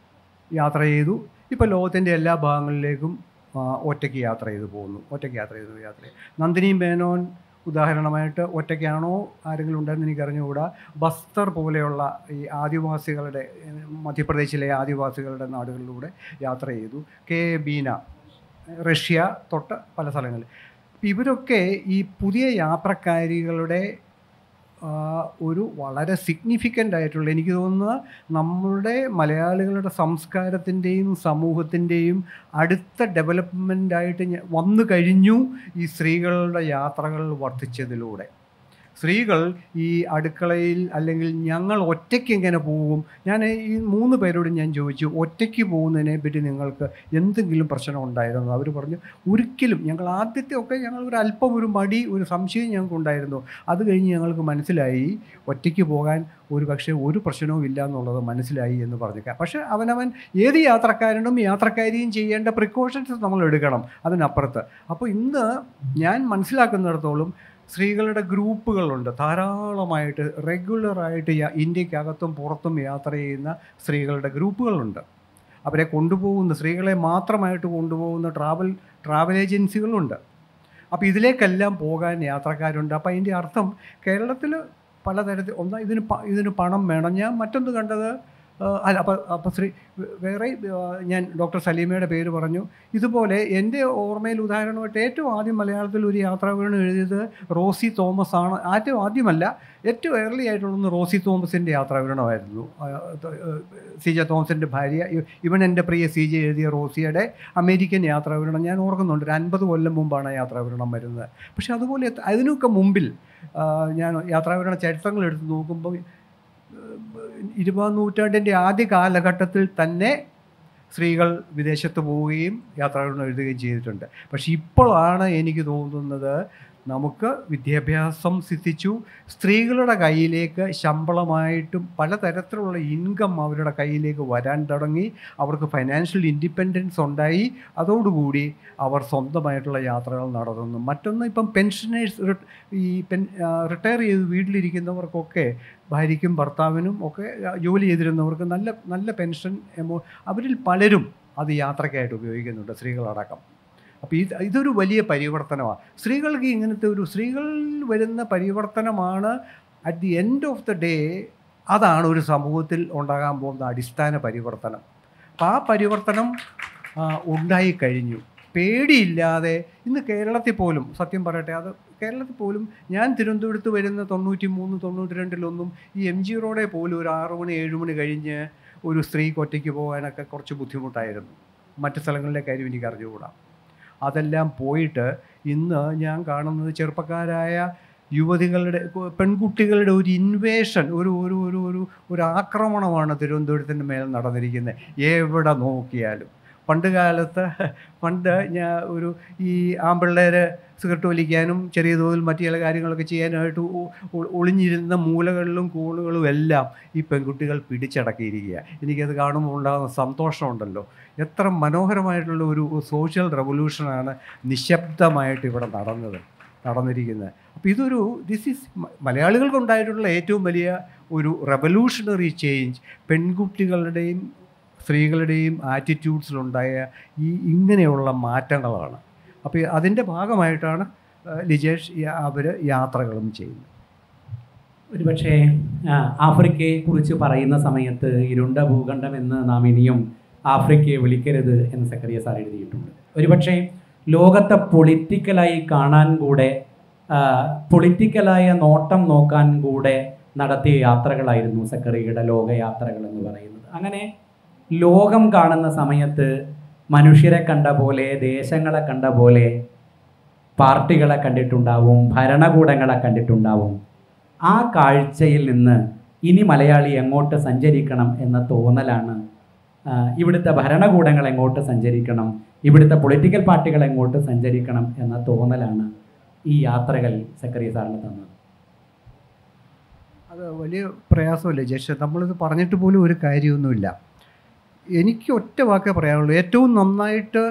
Speaker 2: യാത്ര ചെയ്തു ഇപ്പോൾ ലോകത്തിൻ്റെ എല്ലാ ഭാഗങ്ങളിലേക്കും ആ, ഒറ്റയ്ക്ക് യാത്ര ചെയ്തു പോകുന്നു ഒറ്റയ്ക്ക് യാത്ര ചെയ്തു യാത്ര ചെയ്തു നന്ദിനി മേനോൻ ഉദാഹരണമായിട്ട് ഒറ്റയ്ക്കാണോ ആരെങ്കിലും ഉണ്ടെന്ന് എനിക്ക് അറിഞ്ഞുകൂടാ ബസ്തർ പോലെയുള്ള ഈ ആദിവാസികളുടെ ഏഹ്, മധ്യപ്രദേശിലെ ആദിവാസികളുടെ നാടുകളിലൂടെ യാത്ര ചെയ്തു കെ എ ബീന റഷ്യ തൊട്ട് പല സ്ഥലങ്ങളിൽ അപ്പം ഇവരൊക്കെ ഈ പുതിയ യാത്രക്കാരികളുടെ ആ, ഒരു വളരെ സിഗ്നിഫിക്കൻ്റ് ആയിട്ടുള്ള എനിക്ക് തോന്നുന്നത് നമ്മളുടെ മലയാളികളുടെ സംസ്കാരത്തിൻ്റെയും സമൂഹത്തിൻ്റെയും അടുത്ത ഡെവലപ്മെൻ്റായിട്ട് വന്നു കഴിഞ്ഞു ഈ സ്ത്രീകളുടെ യാത്രകൾ വർദ്ധിച്ചതിലൂടെ സ്ത്രീകൾ ഈ അടുക്കളയിൽ അല്ലെങ്കിൽ ഞങ്ങൾ ഒറ്റയ്ക്ക് എങ്ങനെ പോകും ഞാൻ ഈ മൂന്ന് പേരോടും ഞാൻ ചോദിച്ചു ഒറ്റയ്ക്ക് പോകുന്നതിനെ പറ്റി നിങ്ങൾക്ക് എന്തെങ്കിലും പ്രശ്നം ഉണ്ടായിരുന്നു അവർ പറഞ്ഞു ഒരിക്കലും ഞങ്ങൾ ആദ്യത്തെ ഒക്കെ ഞങ്ങൾ ഒരു അല്പം ഒരു മടി ഒരു സംശയം ഞങ്ങൾക്ക് ഉണ്ടായിരുന്നു അത് കഴിഞ്ഞ് ഞങ്ങൾക്ക് മനസ്സിലായി ഒറ്റയ്ക്ക് പോകാൻ ഒരു പക്ഷേ ഒരു പ്രശ്നവും ഇല്ല എന്നുള്ളത് മനസ്സിലായി എന്ന് പറഞ്ഞു പക്ഷേ അവനവൻ ഏത് യാത്രക്കാരനും യാത്രക്കാരിയും ചെയ്യേണ്ട പ്രിക്കോഷൻസ് നമ്മൾ എടുക്കണം അതിനപ്പുറത്ത് അപ്പോൾ ഇന്ന് ഞാൻ മനസ്സിലാക്കുന്നിടത്തോളം സ്ത്രീകളുടെ ഗ്രൂപ്പുകളുണ്ട് ധാരാളമായിട്ട് റെഗുലറായിട്ട് യാ- ഇന്ത്യക്കകത്തും പുറത്തും യാത്ര ചെയ്യുന്ന സ്ത്രീകളുടെ ഗ്രൂപ്പുകളുണ്ട് അവരെ കൊണ്ടുപോകുന്ന സ്ത്രീകളെ മാത്രമായിട്ട് കൊണ്ടുപോകുന്ന ട്രാവൽ ട്രാവൽ ഏജൻസികളുണ്ട് അപ്പോൾ ഇതിലേക്കെല്ലാം പോകാൻ യാത്രക്കാരുണ്ട് അപ്പോൾ അതിൻ്റെ അർത്ഥം കേരളത്തിൽ പലതരത്തിൽ ഒന്ന് ഇതിന് പ- ഇതിന് പണം വേണം ഞാൻ മറ്റൊന്ന് കണ്ടത് ആ, അല്ല അപ്പോൾ അപ്പോൾ ശ്രീ വേറെ ആ, ഞാൻ ഡോക്ടർ സലീമയുടെ പേര് പറഞ്ഞു ഇതുപോലെ എൻ്റെ ഓർമ്മയിൽ ഉദാഹരണമായിട്ട് ഏറ്റവും ആദ്യം മലയാളത്തിൽ ഒരു യാത്രാവിവരണം എഴുതിയത് റോസി തോമസ് ആണ് ഏറ്റവും ആദ്യമല്ല ഏറ്റവും ഏർലി ആയിട്ടുള്ളത് റോസി തോമസിൻ്റെ യാത്രാവിവരണമായിരുന്നു ആ, ത- ഏ, സി ജെ തോമസിൻ്റെ ഭാര്യ ഇ- ഇവൻ എൻ്റെ പ്രിയ സി ജെ എഴുതിയ റോസിയുടെ അമേരിക്കൻ യാത്രാവിവരണം ഞാൻ ഓർക്കുന്നുണ്ട് ഒരു അൻപത് കൊല്ലം മുമ്പാണ് ആ യാത്രാവിവരണം വരുന്നത് പക്ഷേ അതുപോലെ എത്ത- അതിനൊക്കെ മുമ്പിൽ ആ, ഞാൻ യാത്രാവിവരണ ചരിത്രങ്ങൾ എടുത്ത് നോക്കുമ്പോൾ ഇരുപതാം നൂറ്റാണ്ടിൻ്റെ ആദ്യ കാലഘട്ടത്തിൽ തന്നെ സ്ത്രീകൾ വിദേശത്ത് പോവുകയും യാത്രാവിവരണം എഴുതുകയും ചെയ്തിട്ടുണ്ട് പക്ഷേ ഇപ്പോഴാണ് എനിക്ക് തോന്നുന്നത് നമുക്ക് വിദ്യാഭ്യാസം സിദ്ധിച്ചു സ്ത്രീകളുടെ കയ്യിലേക്ക് ശമ്പളമായിട്ടും പലതരത്തിലുള്ള ഇൻകം അവരുടെ കയ്യിലേക്ക് വരാൻ തുടങ്ങി അവർക്ക് ഫൈനാൻഷ്യൽ ഇൻഡിപെൻഡൻസ് ഉണ്ടായി അതോടുകൂടി അവർ സ്വന്തമായിട്ടുള്ള യാത്രകൾ നടത്തുന്നു മറ്റൊന്ന് ഇപ്പം പെൻഷനേഴ്സ് ഈ പെൻ റിട്ടയർ ചെയ്ത് വീട്ടിലിരിക്കുന്നവർക്കൊക്കെ ഭാര്യയ്ക്കും ഭർത്താവിനും ഒക്കെ ആ, ജോലി ചെയ്തിരുന്നവർക്ക് നല്ല നല്ല പെൻഷൻ എമൗ അവരിൽ പലരും അത് യാത്രയ്ക്കായിട്ട് ഉപയോഗിക്കുന്നുണ്ട് സ്ത്രീകളടക്കം അപ്പോൾ ഇത് ഇതൊരു വലിയ പരിവർത്തനമാണ് സ്ത്രീകൾക്ക് ഇങ്ങനത്തെ ഒരു സ്ത്രീകളിൽ വരുന്ന പരിവർത്തനമാണ് at the end of the day അതാണ് ഒരു സമൂഹത്തിൽ ഉണ്ടാകാൻ പോകുന്ന അടിസ്ഥാന പരിവർത്തനം അപ്പം ആ പരിവർത്തനം ആ, ഉണ്ടായിക്കഴിഞ്ഞു പേടിയില്ലാതെ ഇന്ന് കേരളത്തിൽ പോലും സത്യം പറയട്ടെ അത് കേരളത്തിൽ പോലും ഞാൻ തിരുവനന്തപുരത്ത് വരുന്ന തൊണ്ണൂറ്റി മൂന്ന് തൊണ്ണൂറ്റി രണ്ടിലൊന്നും ഈ എം ജി റോഡെ പോലും ഒരു ആറു മണി ഏഴ് മണി കഴിഞ്ഞ് ഒരു സ്ത്രീക്ക് ഒറ്റയ്ക്ക് പോകാനൊക്കെ കുറച്ച് ബുദ്ധിമുട്ടായിരുന്നു മറ്റ് സ്ഥലങ്ങളിലെ കാര്യം എനിക്ക് അറിഞ്ഞുകൂടാ അതെല്ലാം പോയിട്ട് ഇന്ന് ഞാൻ കാണുന്നത് ചെറുപ്പക്കാരായ യുവതികളുടെ ഇപ്പൊ പെൺകുട്ടികളുടെ ഒരു ഇൻവേഷൻ ഒരു ഒരു ഒരു ഒരു ഒരു ആക്രമണമാണ് തിരുവനന്തപുരത്തിൻ്റെ മേൽ നടന്നിരിക്കുന്നത് എവിടെ നോക്കിയാലും പണ്ട് കാലത്ത് പണ്ട് ഞാൻ ഒരു ഈ ആമ്പിള്ളേര് സിഗരറ്റ് വലിക്കാനും ചെറിയ തോതിൽ മറ്റു ചില കാര്യങ്ങളൊക്കെ ചെയ്യാനായിട്ട് ഒ- ഒ- ഒളിഞ്ഞിരുന്ന മൂലകളിലും കൂണുകളും എല്ലാം ഈ പെൺകുട്ടികൾ പിടിച്ചടക്കിയിരിക്കുക എനിക്കത് കാണുമ്പോൾ ഉണ്ടാകുന്ന സന്തോഷമുണ്ടല്ലോ എത്ര മനോഹരമായിട്ടുള്ള ഒരു സോഷ്യൽ റെവല്യൂഷനാണ് നിശബ്ദമായിട്ട് ഇവിടെ നടന്നത് നടന്നിരിക്കുന്നത് അപ്പോൾ ഇതൊരു ദിസ് ഈസ് മലയാളികൾക്കുണ്ടായിട്ടുള്ള ഏറ്റവും വലിയ ഒരു റെവല്യൂഷണറി ചേഞ്ച് പെൺകുട്ടികളുടെയും സ്ത്രീകളുടെയും ആറ്റിറ്റ്യൂഡ്സിലുണ്ടായ ഈ ഇങ്ങനെയുള്ള മാറ്റങ്ങളാണ് അപ്പോൾ അതിൻ്റെ ഭാഗമായിട്ടാണ് ആ, ലിജേഷ് അവർ യാത്രകളും ചെയ്യുന്നത്
Speaker 1: ഒരുപക്ഷെ ആ, ആഫ്രിക്കയെ കുറിച്ച് പറയുന്ന സമയത്ത് ഇരുണ്ട ഭൂഖണ്ഡം എന്ന് നാം ഇനിയും ആഫ്രിക്കയെ വിളിക്കരുത് എന്ന് സക്കറിയ സാർ എഴുതിയിട്ടുണ്ട് ഒരുപക്ഷെ ലോകത്തെ പൊളിറ്റിക്കലായി കാണാൻ കൂടെ പൊളിറ്റിക്കലായ നോട്ടം നോക്കാൻ കൂടെ നടത്തിയ യാത്രകളായിരുന്നു സക്കറിയുടെ ലോകയാത്രകൾ എന്ന് പറയുന്നത് അങ്ങനെ ലോകം കാണുന്ന സമയത്ത് മനുഷ്യരെ കണ്ട പോലെ ദേശങ്ങളെ കണ്ട പോലെ പാർട്ടികളെ കണ്ടിട്ടുണ്ടാവും ഭരണകൂടങ്ങളെ കണ്ടിട്ടുണ്ടാവും ആ കാഴ്ചയിൽ നിന്ന് ഇനി മലയാളി എങ്ങോട്ട് സഞ്ചരിക്കണം എന്ന തോന്നലാണ് ആ, ഇവിടുത്തെ ഭരണകൂടങ്ങൾ എങ്ങോട്ട് സഞ്ചരിക്കണം ഇവിടുത്തെ പൊളിറ്റിക്കൽ പാർട്ടികൾ എങ്ങോട്ട് സഞ്ചരിക്കണം എന്ന തോന്നലാണ് ഈ യാത്രകൾ സക്കറിയ സാറിന് തന്നത്
Speaker 2: അത് വലിയ പ്രയാസമല്ലേ ജേഷ നമ്മളിത് പറഞ്ഞിട്ട് പോലും ഒരു കാര്യമൊന്നുമില്ല എനിക്ക് ഒറ്റ വാക്കേ പറയാനുള്ളൂ ഏറ്റവും നന്നായിട്ട്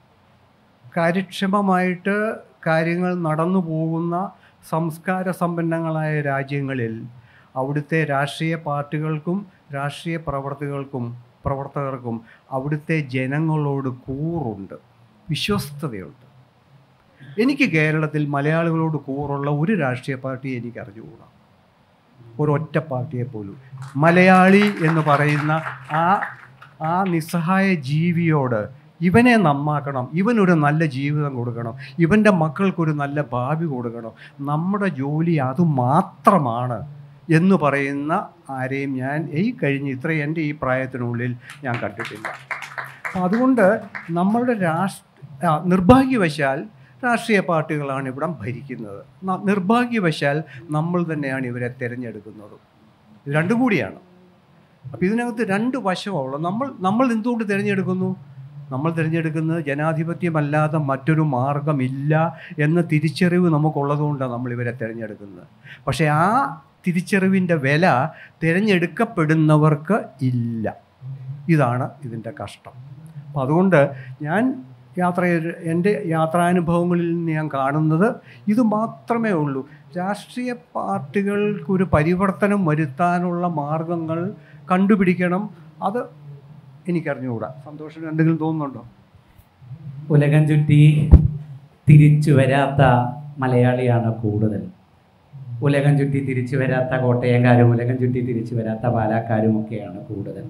Speaker 2: കാര്യക്ഷമമായിട്ട് കാര്യങ്ങൾ നടന്നു പോകുന്ന സംസ്കാര സമ്പന്നങ്ങളായ രാജ്യങ്ങളിൽ അവിടുത്തെ രാഷ്ട്രീയ പാർട്ടികൾക്കും രാഷ്ട്രീയ പ്രവർത്തികൾക്കും പ്രവർത്തകർക്കും അവിടുത്തെ ജനങ്ങളോട് കൂറുണ്ട് വിശ്വസ്തതയുണ്ട് എനിക്ക് കേരളത്തിൽ മലയാളികളോട് കൂറുള്ള ഒരു രാഷ്ട്രീയ പാർട്ടി എനിക്ക് അറിഞ്ഞുകൂടാ ഒരൊറ്റ പാർട്ടിയെ പോലും മലയാളി എന്ന് പറയുന്ന ആ ആ നിസ്സഹായ ജീവിയോട് ഇവനെ നന്നാക്കണം ഇവനൊരു നല്ല ജീവിതം കൊടുക്കണം ഇവൻ്റെ മക്കൾക്കൊരു നല്ല ഭാവി കൊടുക്കണം നമ്മുടെ ജോലി അത് മാത്രമാണ് എന്ന് പറയുന്ന ആരെയും ഞാൻ ഈ കഴിഞ്ഞ് ഇത്രയും എൻ്റെ ഈ പ്രായത്തിനുള്ളിൽ ഞാൻ കണ്ടിട്ടില്ല അപ്പം അതുകൊണ്ട് നമ്മളുടെ രാഷ്ട്ര ആ, നിർഭാഗ്യവശാൽ രാഷ്ട്രീയ പാർട്ടികളാണ് ഇവിടെ ഭരിക്കുന്നത് ന- നിർഭാഗ്യവശാൽ നമ്മൾ തന്നെയാണ് ഇവരെ തിരഞ്ഞെടുക്കുന്നത് ഇത് രണ്ടും കൂടിയാണ് അപ്പോൾ ഇതിനകത്ത് രണ്ട് വശമുള്ളൂ നമ്മൾ നമ്മൾ എന്തുകൊണ്ട് തിരഞ്ഞെടുക്കുന്നു നമ്മൾ തിരഞ്ഞെടുക്കുന്നത് ജനാധിപത്യമല്ലാതെ മറ്റൊരു മാർഗമില്ല എന്ന തിരിച്ചറിവ് നമുക്കുള്ളതുകൊണ്ടാണ് നമ്മൾ ഇവരെ തിരഞ്ഞെടുക്കുന്നത് പക്ഷേ ആ തിരിച്ചറിവിൻ്റെ വില തിരഞ്ഞെടുക്കപ്പെടുന്നവർക്ക് ഇല്ല ഇതാണ് ഇതിൻ്റെ കഷ്ടം അപ്പം അതുകൊണ്ട് ഞാൻ യാത്ര ചെയ്ത- എൻ്റെ യാത്രാനുഭവങ്ങളിൽ നിന്ന് ഞാൻ കാണുന്നത് ഇത് മാത്രമേ ഉള്ളൂ രാഷ്ട്രീയ പാർട്ടികൾക്കൊരു പരിവർത്തനം വരുത്താനുള്ള മാർഗങ്ങൾ കണ്ടുപിടിക്കണം അത് എനിക്കറിഞ്ഞുകൂടാ സന്തോഷം എന്തെങ്കിലും തോന്നുന്നുണ്ടോ
Speaker 1: ഉലകം ചുറ്റി തിരിച്ചു വരാത്ത മലയാളിയാണ് കൂടുതൽ ഉലകം ചുറ്റി തിരിച്ചു വരാത്ത കോട്ടയംകാരും ഉലകം ചുറ്റി തിരിച്ചു വരാത്ത പാലാക്കാരും ഒക്കെയാണ് കൂടുതൽ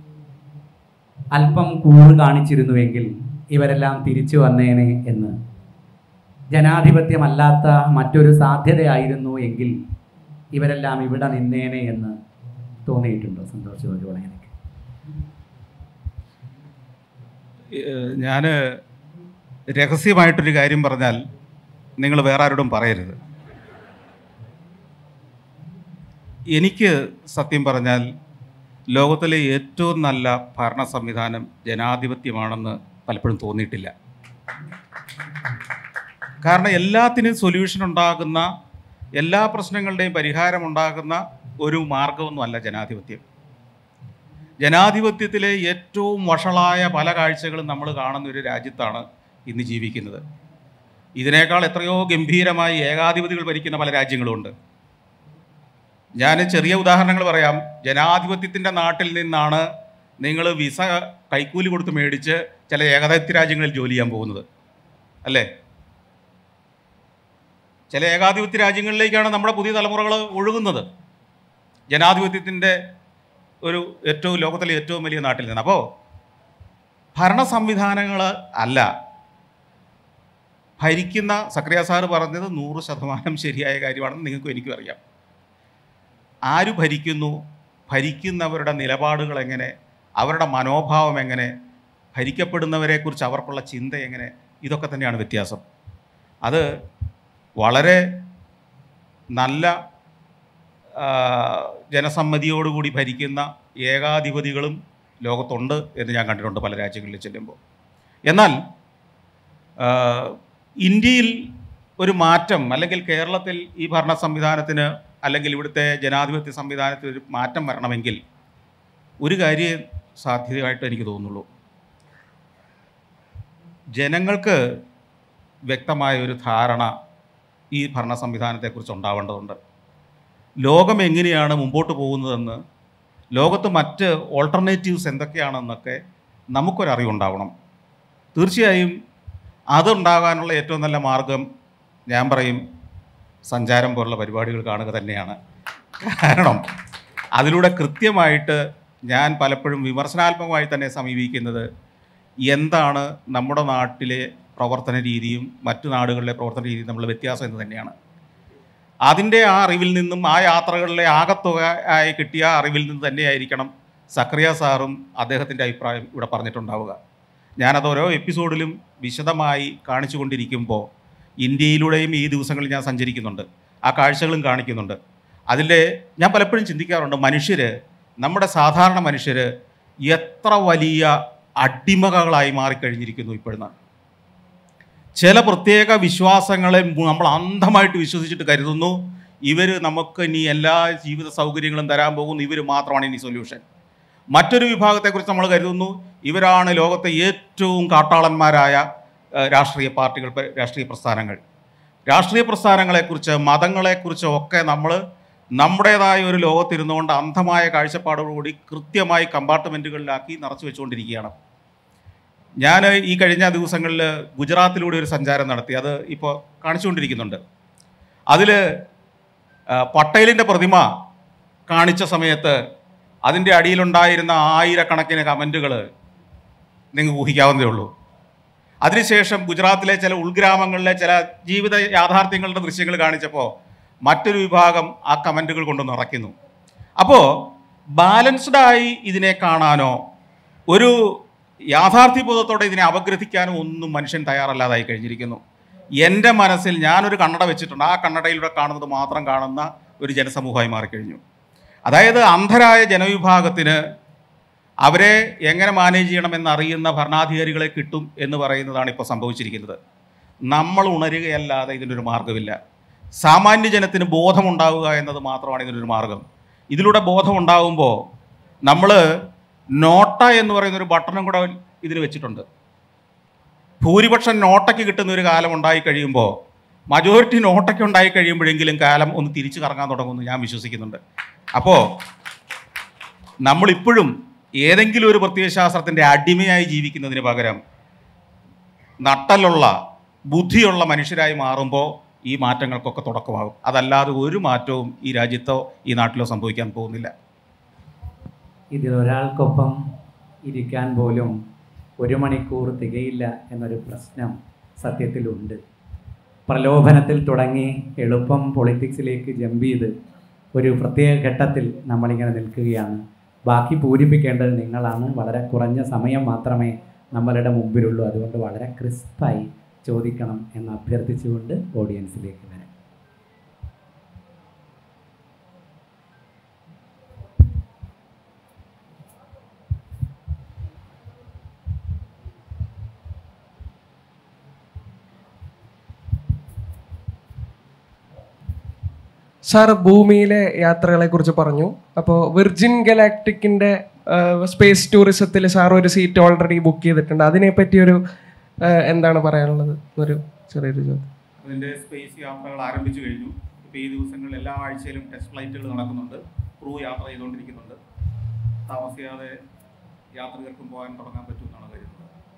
Speaker 1: അല്പം കൂറ് കാണിച്ചിരുന്നുവെങ്കിൽ ഇവരെല്ലാം തിരിച്ചു വന്നേനെ എന്ന് ജനാധിപത്യമല്ലാത്ത മറ്റൊരു സാധ്യതയായിരുന്നു എങ്കിൽ ഇവരെല്ലാം ഇവിടെ നിന്നേനെ എന്ന് തോന്നിയിട്ടുണ്ടോ സന്തോഷ് ജോർജ് വളയനക്ക്
Speaker 3: ഞാൻ രഹസ്യമായിട്ടൊരു കാര്യം പറഞ്ഞാൽ നിങ്ങൾ വേറെ ആരോടും പറയരുത് എനിക്ക് സത്യം പറഞ്ഞാൽ ലോകത്തിലെ ഏറ്റവും നല്ല ഭരണ സംവിധാനം ജനാധിപത്യമാണെന്ന് പലപ്പോഴും തോന്നിയിട്ടില്ല കാരണം എല്ലാത്തിനും സൊല്യൂഷൻ ഉണ്ടാകുന്ന എല്ലാ പ്രശ്നങ്ങളുടെയും പരിഹാരം ഉണ്ടാകുന്ന ഒരു മാർഗമൊന്നുമല്ല ജനാധിപത്യം ജനാധിപത്യത്തിലെ ഏറ്റവും വഷളായ പല കാഴ്ചകളും നമ്മൾ കാണുന്ന ഒരു രാജ്യത്താണ് ഇന്ന് ജീവിക്കുന്നത് ഇതിനേക്കാൾ എത്രയോ ഗംഭീരമായി ഏകാധിപതികൾ ഭരിക്കുന്ന പല രാജ്യങ്ങളുമുണ്ട് ഞാൻ ചെറിയ ഉദാഹരണങ്ങൾ പറയാം ജനാധിപത്യത്തിൻ്റെ നാട്ടിൽ നിന്നാണ് നിങ്ങൾ വിസ കൈക്കൂലി കൊടുത്ത് മേടിച്ച് ചില ഏകാധിപത്യ രാജ്യങ്ങളിൽ ജോലി ചെയ്യാൻ പോകുന്നത് അല്ലേ ചില ഏകാധിപത്യ രാജ്യങ്ങളിലേക്കാണ് നമ്മുടെ പുതിയ തലമുറകൾ ഒഴുകുന്നത് ജനാധിപത്യത്തിൻ്റെ ഒരു ഏറ്റവും ലോകത്തിലെ ഏറ്റവും വലിയ നാട്ടിൽ നിന്ന് അപ്പോൾ ഭരണ സംവിധാനങ്ങൾ അല്ല ഭരിക്കുന്ന സക്രിയ സാറ് പറഞ്ഞത് നൂറ് ശതമാനം ശരിയായ കാര്യമാണെന്ന് നിങ്ങൾക്കും എനിക്കും അറിയാം ആര് ഭരിക്കുന്നു ഭരിക്കുന്നവരുടെ നിലപാടുകൾ എങ്ങനെ അവരുടെ മനോഭാവം എങ്ങനെ ഭരിക്കപ്പെടുന്നവരെക്കുറിച്ച് അവർക്കുള്ള ചിന്ത എങ്ങനെ ഇതൊക്കെ തന്നെയാണ് വ്യത്യാസം അത് വളരെ നല്ല ആ, ജനസമ്മതിയോടുകൂടി ഭരിക്കുന്ന ഏകാധിപതികളും ലോകത്തുണ്ട് എന്ന് ഞാൻ കണ്ടിട്ടുണ്ട് പല രാജ്യങ്ങളിൽ ചെല്ലുമ്പോൾ എന്നാൽ ആ, ഇന്ത്യയിൽ ഒരു മാറ്റം അല്ലെങ്കിൽ കേരളത്തിൽ ഈ ഭരണ സംവിധാനത്തിന് അല്ലെങ്കിൽ ഇവിടുത്തെ ജനാധിപത്യ സംവിധാനത്തിൽ ഒരു മാറ്റം വരണമെങ്കിൽ ഒരു കാര്യം സാധ്യതയായിട്ട് എനിക്ക് തോന്നുള്ളൂ ജനങ്ങൾക്ക് വ്യക്തമായ ഒരു ധാരണ ഈ ഭരണ സംവിധാനത്തെക്കുറിച്ച് ഉണ്ടാവേണ്ടതുണ്ട് ലോകം എങ്ങനെയാണ് മുമ്പോട്ട് പോകുന്നതെന്ന് ലോകത്ത് മറ്റ് ഓൾട്ടർനേറ്റീവ്സ് എന്തൊക്കെയാണെന്നൊക്കെ നമുക്കൊരറിവുണ്ടാവണം തീർച്ചയായും അതുണ്ടാകാനുള്ള ഏറ്റവും നല്ല മാർഗം ഞാൻ പറയും സഞ്ചാരം പോലുള്ള പരിപാടികൾ കാണുക തന്നെയാണ് കാരണം അതിലൂടെ കൃത്യമായിട്ട് ഞാൻ പലപ്പോഴും വിമർശനാത്മകമായി തന്നെ സമീപിക്കുന്നത് എന്താണ് നമ്മുടെ നാട്ടിലെ പ്രവർത്തന രീതിയും മറ്റു നാടുകളിലെ പ്രവർത്തന രീതിയും തമ്മിലുള്ള വ്യത്യാസം എന്ന് തന്നെയാണ് അതിൻ്റെ ആ അറിവിൽ നിന്നും ആ യാത്രകളിലെ ആകത്തുക ആയി കിട്ടിയ അറിവിൽ നിന്ന് തന്നെയായിരിക്കണം സക്രിയ സാറും അദ്ദേഹത്തിൻ്റെ അഭിപ്രായം ഇവിടെ പറഞ്ഞിട്ടുണ്ടാവുക ഞാനത് ഓരോ എപ്പിസോഡിലും വിശദമായി കാണിച്ചു കൊണ്ടിരിക്കുമ്പോൾ ഇന്ത്യയിലൂടെയും ഈ ദിവസങ്ങളിൽ ഞാൻ സഞ്ചരിക്കുന്നുണ്ട് ആ കാഴ്ചകളും കാണിക്കുന്നുണ്ട് അതിൽ ഞാൻ പലപ്പോഴും ചിന്തിക്കാറുണ്ട് മനുഷ്യർ നമ്മുടെ സാധാരണ മനുഷ്യർ
Speaker 4: എത്ര വലിയ അടിമകളായി മാറിക്കഴിഞ്ഞിരിക്കുന്നു ഇപ്പോഴെന്ന് ചില പ്രത്യേക വിശ്വാസങ്ങളെ നമ്മൾ അന്ധമായിട്ട് വിശ്വസിച്ചിട്ട് കരുതുന്നു ഇവർ നമുക്ക് ഇനി എല്ലാ ജീവിത സൗകര്യങ്ങളും തരാൻ പോകുന്നു ഇവർ മാത്രമാണ് ഇനി സൊല്യൂഷൻ മറ്റൊരു വിഭാഗത്തെക്കുറിച്ച് നമ്മൾ കരുതുന്നു ഇവരാണ് ലോകത്തെ ഏറ്റവും കാട്ടാളന്മാരായ ഏഹ്, രാഷ്ട്രീയ പാർട്ടികൾ പ- രാഷ്ട്രീയ പ്രസ്ഥാനങ്ങൾ രാഷ്ട്രീയ പ്രസ്ഥാനങ്ങളെക്കുറിച്ച് മതങ്ങളെക്കുറിച്ച് ഒക്കെ നമ്മൾ നമ്മുടേതായ ഒരു ലോകത്തിരുന്നുകൊണ്ട് അന്ധമായ കാഴ്ചപ്പാടോടുകൂടി കൃത്യമായി കമ്പാർട്ട്മെൻറ്റുകളിലാക്കി നിറച്ചു വെച്ചുകൊണ്ടിരിക്കുകയാണ് ഞാൻ ഈ കഴിഞ്ഞ ദിവസങ്ങളിൽ ഗുജറാത്തിലൂടെ ഒരു സഞ്ചാരം നടത്തി അത് ഇപ്പോൾ കാണിച്ചുകൊണ്ടിരിക്കുന്നുണ്ട് അതിൽ പട്ടേലിൻ്റെ പ്രതിമ കാണിച്ച സമയത്ത് അതിൻ്റെ അടിയിലുണ്ടായിരുന്ന ആയിരക്കണക്കിന് കമൻറ്റുകൾ നിങ്ങൾക്ക് ഊഹിക്കാവുന്നതേ ഉള്ളൂ അതിനുശേഷം ഗുജറാത്തിലെ ചില ഉൾഗ്രാമങ്ങളിലെ ചില ജീവിത യാഥാർത്ഥ്യങ്ങളുടെ ദൃശ്യങ്ങൾ കാണിച്ചപ്പോൾ മറ്റൊരു വിഭാഗം ആ കമൻറ്റുകൾ കൊണ്ട് നിറയ്ക്കുന്നു അപ്പോൾ ബാലൻസ്ഡായി ഇതിനെ കാണാനോ ഒരു യാഥാർത്ഥ്യബോധത്തോടെ ഇതിനെ അപഗ്രഥിക്കാനോ ഒന്നും മനുഷ്യൻ തയ്യാറല്ലാതായി കഴിഞ്ഞിരിക്കുന്നു എൻ്റെ മനസ്സിൽ ഞാനൊരു കണ്ണട വെച്ചിട്ടുണ്ട് ആ കണ്ണടയിലൂടെ കാണുന്നത് മാത്രം കാണുന്ന ഒരു ജനസമൂഹമായി മാറിക്കഴിഞ്ഞു അതായത് അന്ധരായ ജനവിഭാഗത്തിന് അവരെ എങ്ങനെ മാനേജ് ചെയ്യണമെന്ന് അറിയുന്ന ഭരണാധികാരികളെ കിട്ടും എന്ന് പറയുന്നതാണ് ഇപ്പോൾ സംഭവിച്ചിരിക്കുന്നത് നമ്മൾ ഉണരുകയല്ലാതെ ഇതിനൊരു മാർഗ്ഗമില്ല സാമാന്യ ജനത്തിന് ബോധമുണ്ടാവുക എന്നത് മാത്രമാണ് ഇതിനൊരു മാർഗം ഇതിലൂടെ ബോധമുണ്ടാകുമ്പോൾ നമ്മൾ നോട്ട എന്ന് പറയുന്ന ഒരു ബട്ടണും കൂടെ ഇതിൽ വെച്ചിട്ടുണ്ട് ഭൂരിപക്ഷം നോട്ടയ്ക്ക് കിട്ടുന്ന ഒരു കാലം ഉണ്ടായി കഴിയുമ്പോൾ മജോറിറ്റി നോട്ടയ്ക്ക് ഉണ്ടായി കഴിയുമ്പോഴെങ്കിലും കാലം ഒന്ന് തിരിച്ചു കറങ്ങാൻ തുടങ്ങുമെന്ന് ഞാൻ വിശ്വസിക്കുന്നുണ്ട് അപ്പോൾ നമ്മളിപ്പോഴും ഏതെങ്കിലും ഒരു പ്രത്യയശാസ്ത്രത്തിൻ്റെ അടിമയായി ജീവിക്കുന്നതിന് പകരം നട്ടലുള്ള ബുദ്ധിയുള്ള മനുഷ്യരായി മാറുമ്പോൾ ഈ മാറ്റങ്ങൾക്കൊക്കെ തുടക്കമാകും അതല്ലാതെ ഒരു മാറ്റവും ഈ രാജ്യത്തോ ഈ നാട്ടിലോ സംഭവിക്കാൻ പോകുന്നില്ല
Speaker 1: ഇതിൽ ഒരാൾക്കൊപ്പം ഇരിക്കാൻ പോലും ഒരു മണിക്കൂർ തികയില്ല എന്നൊരു പ്രശ്നം സത്യത്തിലുണ്ട് പ്രലോഭനത്തിൽ തുടങ്ങി എളുപ്പം പൊളിറ്റിക്സിലേക്ക് ജമ്പ് ചെയ്ത് ഒരു പ്രത്യേക ഘട്ടത്തിൽ നമ്മളിങ്ങനെ നിൽക്കുകയാണ് ബാക്കി പൂരിപ്പിക്കേണ്ടത് നിങ്ങളാണ് വളരെ കുറഞ്ഞ സമയം മാത്രമേ നമ്മളുടെ മുമ്പിലുള്ളൂ അതുകൊണ്ട് വളരെ ക്രിസ്പായി ചോദിക്കണം എന്ന് അഭ്യർത്ഥിച്ചുകൊണ്ട് ഓഡിയൻസിലേക്ക് വരാം
Speaker 5: സാർ ഭൂമിയിലെ യാത്രകളെ കുറിച്ച് പറഞ്ഞു അപ്പോൾ വിർജിൻ ഗലാക്ടിക്കിന്റെ സ്പേസ് ടൂറിസത്തിൽ സാർ ഒരു സീറ്റ് ഓൾറെഡി ബുക്ക് ചെയ്തിട്ടുണ്ട് അതിനെ പറ്റിയൊരു ആ, എന്താണ് പറയാനുള്ളത് ഒരു ചെറിയൊരു ചോദ്യം
Speaker 4: അതിൻ്റെ സ്പേസ് യാത്രകൾ ആരംഭിച്ചു കഴിഞ്ഞു ഇപ്പോൾ ഈ ദിവസങ്ങളിൽ എല്ലാ ആഴ്ചയിലും ടെസ്റ്റ് ഫ്ലൈറ്റുകൾ നടക്കുന്നുണ്ട് ക്രൂ യാത്ര ചെയ്തുകൊണ്ടിരിക്കുന്നുണ്ട് താമസിയാതെ യാത്രികർക്കും പോകാൻ തുടങ്ങാൻ പറ്റുമെന്നാണ് കരുതുന്നത്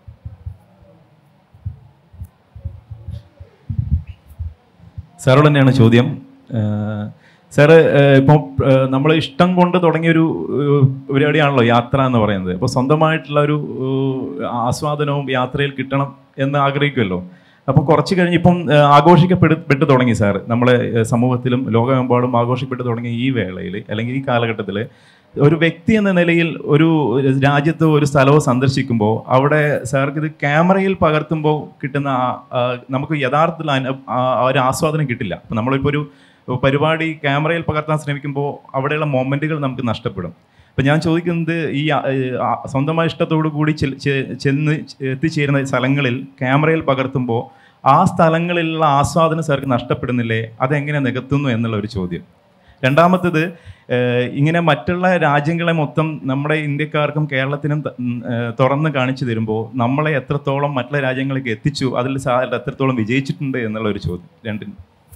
Speaker 6: സാറോട് തന്നെയാണ് ചോദ്യം ഏഹ് സാറ് ഇപ്പം നമ്മൾ ഇഷ്ടം കൊണ്ട് തുടങ്ങിയൊരു ഏഹ്, പരിപാടിയാണല്ലോ യാത്ര എന്ന് പറയുന്നത് അപ്പോൾ സ്വന്തമായിട്ടുള്ള ഒരു ഏഹ്, ആസ്വാദനവും യാത്രയിൽ കിട്ടണം എന്ന് ആഗ്രഹിക്കുമല്ലോ അപ്പോൾ കുറച്ച് കഴിഞ്ഞ് ഇപ്പം ഏഹ്, ആഘോഷിക്കപ്പെട്ട് തുടങ്ങി സാർ നമ്മളെ ഏഹ്, സമൂഹത്തിലും ലോകമെമ്പാടും ആഘോഷിക്കപ്പെട്ട് തുടങ്ങിയ ഈ വേളയിൽ അല്ലെങ്കിൽ ഈ കാലഘട്ടത്തിൽ ഒരു വ്യക്തി എന്ന നിലയിൽ ഒരു രാജ്യത്തോ ഒരു സ്ഥലമോ സന്ദർശിക്കുമ്പോൾ അവിടെ സാർക്ക് ഇത് ക്യാമറയിൽ പകർത്തുമ്പോൾ കിട്ടുന്ന ആ- ആ നമുക്ക് യഥാർത്ഥത്തിൽ അനു- ആ ആ ഒരു ആസ്വാദനം കിട്ടില്ല അപ്പം നമ്മളിപ്പോൾ ഒരു പരിപാടി ക്യാമറയിൽ പകർത്താൻ ശ്രമിക്കുമ്പോൾ അവിടെയുള്ള മൊമെൻറ്റുകൾ നമുക്ക് നഷ്ടപ്പെടും അപ്പം ഞാൻ ചോദിക്കുന്നത് ഈ ആ, ആ, സ്വന്തമായ ഇഷ്ടത്തോടു കൂടി ചെൽ- ചെ- ചെന്ന് എത്തിച്ചേരുന്ന സ്ഥലങ്ങളിൽ ക്യാമറയിൽ പകർത്തുമ്പോൾ ആ സ്ഥലങ്ങളിലുള്ള ആസ്വാദനം സാർക്ക് നഷ്ടപ്പെടുന്നില്ലേ അതെങ്ങനെ നികത്തുന്നു എന്നുള്ള ഒരു ചോദ്യം രണ്ടാമത്തത് ഏഹ്, ഇങ്ങനെ മറ്റുള്ള രാജ്യങ്ങളെ മൊത്തം നമ്മുടെ ഇന്ത്യക്കാർക്കും കേരളത്തിനും ത- ഉം, ഏഹ്, തുറന്ന് കാണിച്ചു തരുമ്പോൾ നമ്മളെ എത്രത്തോളം മറ്റുള്ള രാജ്യങ്ങളിലേക്ക് എത്തിച്ചു അതിൽ സാർ എത്രത്തോളം വിജയിച്ചിട്ടുണ്ട് എന്നുള്ള ഒരു ചോദ്യം രണ്ടിനും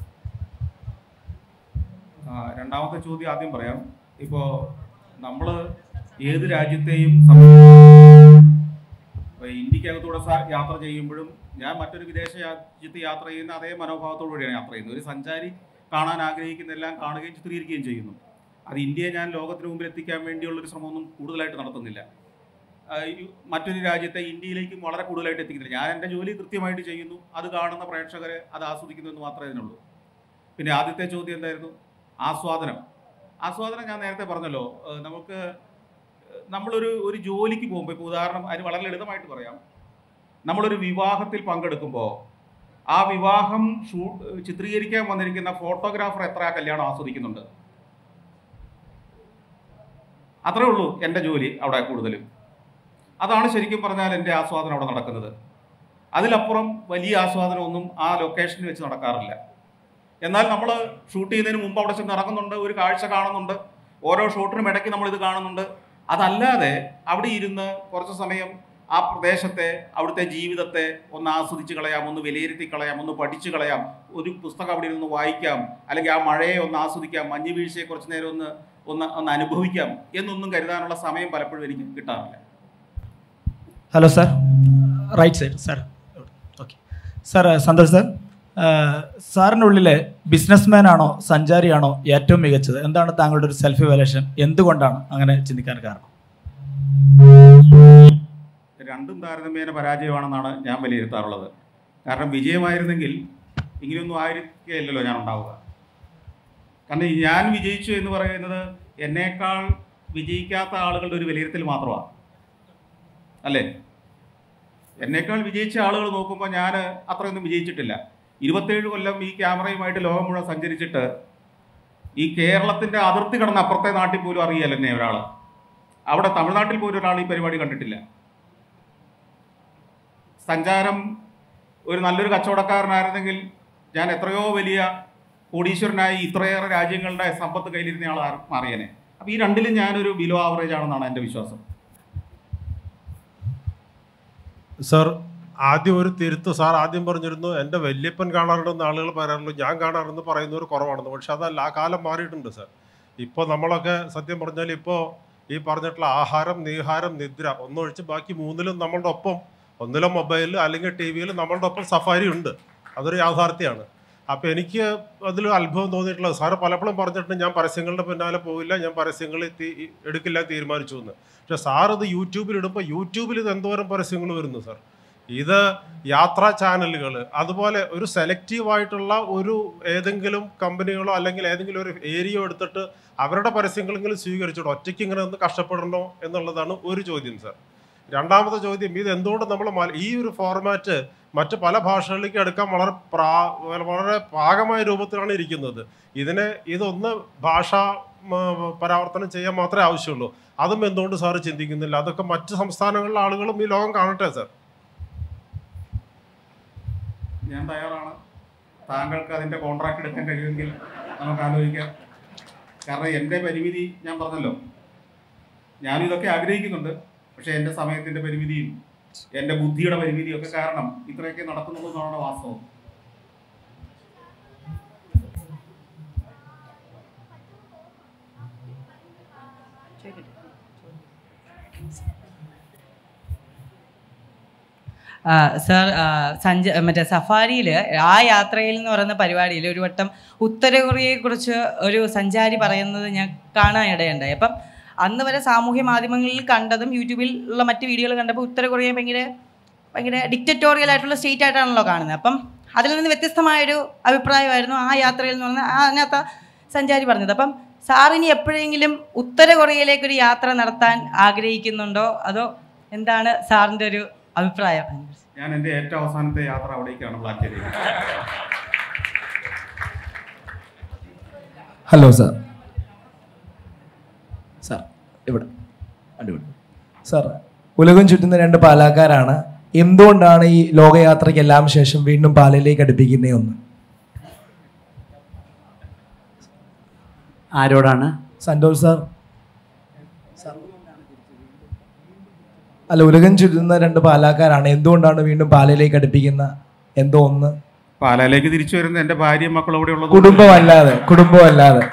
Speaker 4: ആ, രണ്ടാമത്തെ ചോദ്യം ആദ്യം പറയാം ഇപ്പോൾ നമ്മൾ ഏത് രാജ്യത്തെയും സം- ഇപ്പൊ ഇന്ത്യക്കകത്തൂടെ സ- യാത്ര ചെയ്യുമ്പോഴും ഞാൻ മറ്റൊരു വിദേശ രാജ്യത്ത് യാത്ര ചെയ്യുന്ന അതേ മനോഭാവത്തോടു കൂടിയാണ് യാത്ര ചെയ്യുന്നത് ഒരു സഞ്ചാരി കാണാൻ ആഗ്രഹിക്കുന്നതെല്ലാം കാണുകയും ചിത്രീകരിക്കുകയും ചെയ്യുന്നു അത് ഇന്ത്യയെ ഞാൻ ലോകത്തിന് മുമ്പിൽ എത്തിക്കാൻ വേണ്ടിയുള്ളൊരു ശ്രമമൊന്നും കൂടുതലായിട്ട് നടത്തുന്നില്ല ആ, ഈ മറ്റൊരു രാജ്യത്തെ ഇന്ത്യയിലേക്കും വളരെ കൂടുതലായിട്ട് എത്തിക്കുന്നില്ല ഞാൻ എൻ്റെ ജോലി കൃത്യമായിട്ട് ചെയ്യുന്നു അത് കാണുന്ന പ്രേക്ഷകരെ അത് ആസ്വദിക്കുന്നു എന്ന് മാത്രമേ ഇതിനുള്ളൂ പിന്നെ ആദ്യത്തെ ചോദ്യം എന്തായിരുന്നു ആസ്വാദനം ആസ്വാദനം ഞാൻ നേരത്തെ പറഞ്ഞല്ലോ ഏഹ് നമുക്ക് ഏഹ് നമ്മളൊരു ഒരു ജോലിക്ക് പോകുമ്പോൾ ഇപ്പോൾ ഉദാഹരണം അതിന് വളരെ ലളിതമായിട്ട് പറയാം നമ്മളൊരു വിവാഹത്തിൽ പങ്കെടുക്കുമ്പോൾ ആ വിവാഹം ഷൂ ചിത്രീകരിക്കാൻ വന്നിരിക്കുന്ന ഫോട്ടോഗ്രാഫർ എത്ര ആ കല്യാണം ആസ്വദിക്കുന്നുണ്ട് അത്രേ ഉള്ളൂ എൻ്റെ ജോലി അവിടെ കൂടുതലും അതാണ് ശരിക്കും പറഞ്ഞാൽ എൻ്റെ ആസ്വാദനം അവിടെ നടക്കുന്നത് അതിലപ്പുറം വലിയ ആസ്വാദനമൊന്നും ആ ലൊക്കേഷനിൽ വെച്ച് നടക്കാറില്ല എന്നാൽ നമ്മൾ ഷൂട്ട് ചെയ്യുന്നതിന് മുമ്പ് അവിടെ ചെന്ന് ഇറങ്ങുന്നുണ്ട് ഒരു കാഴ്ച കാണുന്നുണ്ട് ഓരോ ഷോട്ടിനും ഇടയ്ക്ക് നമ്മൾ ഇത് കാണുന്നുണ്ട് അതല്ലാതെ അവിടെ ഇരുന്ന് കുറച്ച് സമയം ആ പ്രദേശത്തെ അവിടുത്തെ ജീവിതത്തെ ഒന്ന് ആസ്വദിച്ച് കളയാം ഒന്ന് വിലയിരുത്തി കളയാം ഒന്ന് പഠിച്ചു കളയാം ഒരു പുസ്തകം അവിടെ ഇരുന്ന് വായിക്കാം അല്ലെങ്കിൽ ആ മഴയെ ഒന്ന് ആസ്വദിക്കാം മഞ്ഞ് വീഴ്ചയെ കുറച്ച് നേരം ഒന്ന് ഒന്ന് ഒന്ന് അനുഭവിക്കാം എന്നൊന്നും കരുതാനുള്ള സമയം പലപ്പോഴും എനിക്ക് കിട്ടാറില്ല
Speaker 7: hello sir right side sir okay sir Santhosh sir സാറിൻ്റെ ഉള്ളിൽ ബിസിനസ്മാൻ ആണോ സഞ്ചാരിയാണോ ഏറ്റവും മികച്ചത് എന്താണ് താങ്കളുടെ ഒരു സെൽഫ് ഇവാലുവേഷൻ എന്തുകൊണ്ടാണ് അങ്ങനെ ചിന്തിക്കാൻ കാരണം
Speaker 4: രണ്ടും താരതമ്യേന പരാജയമാണെന്നാണ് ഞാൻ വിലയിരുത്താറുള്ളത് കാരണം വിജയമായിരുന്നെങ്കിൽ ഇങ്ങനെയൊന്നും ആയിരിക്കില്ലല്ലോ ഞാൻ ഉണ്ടാവുക കാരണം ഈ ഞാൻ വിജയിച്ചു എന്ന് പറയുന്നത് എന്നേക്കാൾ വിജയിക്കാത്ത ആളുകളുടെ ഒരു വിലയിരുത്തൽ മാത്രമാണ് അല്ലേ എന്നേക്കാൾ വിജയിച്ച ആളുകൾ നോക്കുമ്പോൾ ഞാൻ അത്രയൊന്നും വിജയിച്ചിട്ടില്ല ഇരുപത്തേഴ് കൊല്ലം ഈ ക്യാമറയുമായിട്ട് ലോകം മുഴുവൻ സഞ്ചരിച്ചിട്ട് ഈ കേരളത്തിൻ്റെ അതിർത്തി കടന്ന് അപ്പുറത്തെ നാട്ടിൽ പോലും അറിയാലോ എന്നെ ഒരാൾ അവിടെ തമിഴ്നാട്ടിൽ പോലും ഒരാൾ ഈ പരിപാടി കണ്ടിട്ടില്ല സഞ്ചാരം ഒരു നല്ലൊരു കച്ചവടക്കാരനായിരുന്നെങ്കിൽ ഞാൻ എത്രയോ വലിയ കോടീശ്വരനായി ഇത്രയേറെ രാജ്യങ്ങളുടെ സമ്പത്ത് കയ്യിലിരുന്ന ആൾ ആ- മാറിയനെ അപ്പോൾ ഈ രണ്ടിലും ഞാനൊരു ബിലോ ആവറേജ് ആണെന്നാണ് എൻ്റെ വിശ്വാസം
Speaker 8: സാർ ആദ്യം ഒരു തിരുത്ത് സാർ ആദ്യം പറഞ്ഞിരുന്നു എൻ്റെ വല്യപ്പൻ കാണാറുണ്ടെന്ന് ആളുകൾ പറയാറുള്ളൂ ഞാൻ കാണാറെന്ന് പറയുന്നവർ കുറവാണെന്ന് പക്ഷെ അതല്ല ആ കാലം മാറിയിട്ടുണ്ട് സാർ ഇപ്പോൾ നമ്മളൊക്കെ സത്യം പറഞ്ഞാൽ ഇപ്പോൾ ഈ പറഞ്ഞിട്ടുള്ള ആഹാരം നീഹാരം നിദ്ര ഒന്നൊഴിച്ച് ബാക്കി മൂന്നിലും നമ്മളുടെ ഒപ്പം ഒന്നിലും മൊബൈലിൽ അല്ലെങ്കിൽ ടി വിയിൽ നമ്മളുടെ ഒപ്പം സഫാരി ഉണ്ട് അതൊരു യാഥാർത്ഥ്യമാണ് അപ്പോൾ എനിക്ക് അതിൽ അത്ഭുതം തോന്നിയിട്ടുള്ളത് സാറ് പലപ്പോഴും പറഞ്ഞിട്ടുണ്ട് ഞാൻ പരസ്യങ്ങളുടെ പിന്നാലെ പോകില്ല ഞാൻ പരസ്യങ്ങൾ തീ- എടുക്കില്ല തീരുമാനിച്ചു എന്ന് പക്ഷെ സാർ ഇത് യൂട്യൂബിൽ ഇടുമ്പോൾ യൂട്യൂബിൽ ഇത് എന്തോരം പരസ്യങ്ങൾ വരുന്നു സാർ ഇത് യാത്രാ ചാനലുകൾ അതുപോലെ ഒരു സെലക്റ്റീവ് ആയിട്ടുള്ള ഒരു ഏതെങ്കിലും കമ്പനികളോ അല്ലെങ്കിൽ ഏതെങ്കിലും ഒരു ഏരിയ എടുത്തിട്ട് അവരുടെ പരസ്യങ്ങളെങ്കിലും സ്വീകരിച്ചോളൂ ഒറ്റയ്ക്ക് ഇങ്ങനെ ഒന്ന് കഷ്ടപ്പെടണോ എന്നുള്ളതാണ് ഒരു ചോദ്യം സാർ രണ്ടാമത്തെ ചോദ്യം ഇത് എന്തുകൊണ്ട് നമ്മൾ മല- ഈ ഒരു ഫോർമാറ്റ് മറ്റ് പല ഭാഷകളിലേക്ക് എടുക്കാൻ വളരെ പ്രാ വളരെ പാകമായ രൂപത്തിലാണ് ഇരിക്കുന്നത് ഇതിനെ ഇതൊന്ന് ഭാഷാ മ, പരാവർത്തനം ചെയ്യാൻ മാത്രമേ ആവശ്യമുള്ളൂ അതും എന്തുകൊണ്ട് സാറ് ചിന്തിക്കുന്നില്ല അതൊക്കെ മറ്റ് സംസ്ഥാനങ്ങളിലെ ആളുകളും ഈ ലോകം കാണട്ടെ സാർ
Speaker 4: ഞാൻ തയ്യാറാണ് താങ്കൾക്ക് അതിൻ്റെ കോൺട്രാക്ട് എടുക്കാൻ കഴിയുമെങ്കിൽ നമുക്ക് ആലോചിക്കാം കാരണം എൻ്റെ പരിമിതി ഞാൻ പറഞ്ഞല്ലോ ഞാനിതൊക്കെ ആഗ്രഹിക്കുന്നുണ്ട് പക്ഷേ എൻ്റെ സമയത്തിൻ്റെ പരിമിതിയും എൻ്റെ ബുദ്ധിയുടെ പരിമിതിയും ഒക്കെ കാരണം ഇത്രയൊക്കെ നടക്കുന്നുള്ളൂ എന്നാണ് വാസ്തവം
Speaker 9: ആ, സാർ ആ, സഞ്ച മറ്റേ സഫാരിയിൽ ആ യാത്രയിൽ എന്ന് പറയുന്ന പരിപാടിയിൽ ഒരു വട്ടം ഉത്തര കൊറിയയെക്കുറിച്ച് ഒരു സഞ്ചാരി പറയുന്നത് ഞാൻ കാണാൻ ഇടയുണ്ടായി അപ്പം അന്ന് വരെ സാമൂഹ്യ മാധ്യമങ്ങളിൽ കണ്ടതും യൂട്യൂബിൽ ഉള്ള മറ്റ് വീഡിയോകൾ കണ്ടപ്പോൾ ഉത്തര കൊറിയ ഭയങ്കര ഭയങ്കര ഡിക്റ്ററ്റോറിയൽ ആയിട്ടുള്ള സ്റ്റേറ്റ് ആയിട്ടാണല്ലോ കാണുന്നത് അപ്പം അതിൽ നിന്ന് വ്യത്യസ്തമായൊരു അഭിപ്രായമായിരുന്നു ആ യാത്രയിൽ എന്ന് പറഞ്ഞാൽ ആ അതിനകത്ത് ആ സഞ്ചാരി പറഞ്ഞത് അപ്പം സാറിനി എപ്പോഴെങ്കിലും ഉത്തര കൊറിയയിലേക്ക് ഒരു യാത്ര നടത്താൻ ആഗ്രഹിക്കുന്നുണ്ടോ അതോ എന്താണ് സാറിൻ്റെ ഒരു അഭിപ്രായം
Speaker 4: ഞാൻ എൻ്റെ ഏറ്റവും അവസാനത്തെ യാത്ര അവിടേക്കാണ് പ്ലാൻ ചെയ്തിരിക്കുന്നത്
Speaker 7: ഹലോ സാർ സാർ ഇവിടെ അടിപൊളി സാർ ഉലകം ചുറ്റുന്ന രണ്ട് പാലാക്കാരാണ് എന്തുകൊണ്ടാണ് ഈ ലോകയാത്രയ്ക്കെല്ലാം ശേഷം വീണ്ടും പാലയിലേക്ക് അടുപ്പിക്കുന്നേ ഒന്ന്
Speaker 1: ആരോടാണ്
Speaker 7: സന്തോഷ് സാർ അല്ല ഉലകം ചുറ്റുന്ന രണ്ട് പാലാക്കാരാണ് എന്തുകൊണ്ടാണ് വീണ്ടും പാലയിലേക്ക് അടുപ്പിക്കുന്ന എന്തോ ഒന്ന്
Speaker 4: പാലായിലേക്ക് തിരിച്ചു വരുന്ന എൻ്റെ ഭാര്യയും മക്കളും ഇവിടെ ഉള്ളത്
Speaker 7: കുടുംബമല്ലാതെ കുടുംബമല്ലാതെ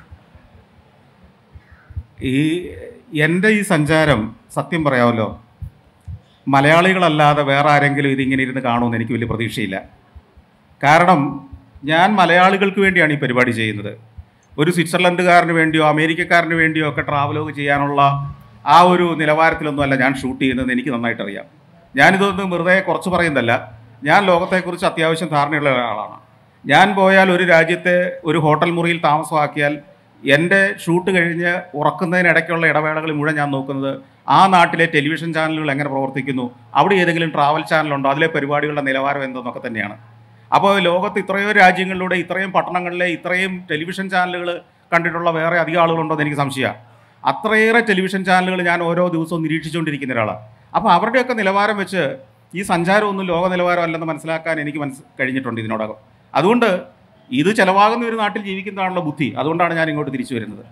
Speaker 4: ഈ എൻ്റെ ഈ സഞ്ചാരം സത്യം പറയാമല്ലോ മലയാളികളല്ലാതെ വേറെ ആരെങ്കിലും ഇതിങ്ങനെ ഇരുന്ന് കാണുമെന്ന് എനിക്ക് വലിയ പ്രതീക്ഷയില്ല കാരണം ഞാൻ മലയാളികൾക്ക് വേണ്ടിയാണ് ഈ പരിപാടി ചെയ്യുന്നത് ഒരു സ്വിറ്റ്സർലൻഡുകാരന് വേണ്ടിയോ അമേരിക്കക്കാരന് വേണ്ടിയോ ഒക്കെ ട്രാവലോഗ് ചെയ്യാനുള്ള ആ ഒരു നിലവാരത്തിലൊന്നുമല്ല ഞാൻ ഷൂട്ട് ചെയ്യുന്നത് എനിക്ക് നന്നായിട്ട് അറിയാം ഞാനിതൊന്ന് വെറുതെ കുറച്ച് പറയുന്നതല്ല ഞാൻ ലോകത്തെക്കുറിച്ച് അത്യാവശ്യം ധാരണയുള്ള ഒരാളാണ് ഞാൻ പോയാൽ ഒരു രാജ്യത്തെ ഒരു ഹോട്ടൽ മുറിയിൽ താമസമാക്കിയാൽ എൻ്റെ ഷൂട്ട് കഴിഞ്ഞ് ഉറക്കുന്നതിനിടയ്ക്കുള്ള ഇടവേളകൾ മുഴുവൻ ഞാൻ നോക്കുന്നത് ആ നാട്ടിലെ ടെലിവിഷൻ ചാനലുകൾ എങ്ങനെ പ്രവർത്തിക്കുന്നു അവിടെ ഏതെങ്കിലും ട്രാവൽ ചാനലുണ്ടോ അതിലെ പരിപാടികളുടെ നിലവാരം എന്തെന്നൊക്കെ തന്നെയാണ് അപ്പോൾ ലോകത്ത് ഇത്രയോ രാജ്യങ്ങളിലൂടെ ഇത്രയും പട്ടണങ്ങളിലെ ഇത്രയും ടെലിവിഷൻ ചാനലുകൾ കണ്ടിട്ടുള്ള വേറെ അധികം ആളുകളുണ്ടോ എന്ന് എനിക്ക് സംശയമാണ് അത്രയേറെ ടെലിവിഷൻ ചാനലുകൾ ഞാൻ ഓരോ ദിവസവും നിരീക്ഷിച്ചുകൊണ്ടിരിക്കുന്ന ഒരാളാണ് അപ്പോൾ അവരുടെയൊക്കെ നിലവാരം വെച്ച് ഈ സഞ്ചാരമൊന്നും ലോക നിലവാരം അല്ലെന്ന് മനസ്സിലാക്കാൻ എനിക്ക് മനസ്സ് കഴിഞ്ഞിട്ടുണ്ട് ഇതിനോടകം അതുകൊണ്ട് ഇത് ചിലവാകുന്ന ഒരു നാട്ടിൽ ജീവിക്കുന്നതാണല്ലോ ബുദ്ധി അതുകൊണ്ടാണ് ഞാൻ ഇങ്ങോട്ട് തിരിച്ചു വരുന്നത്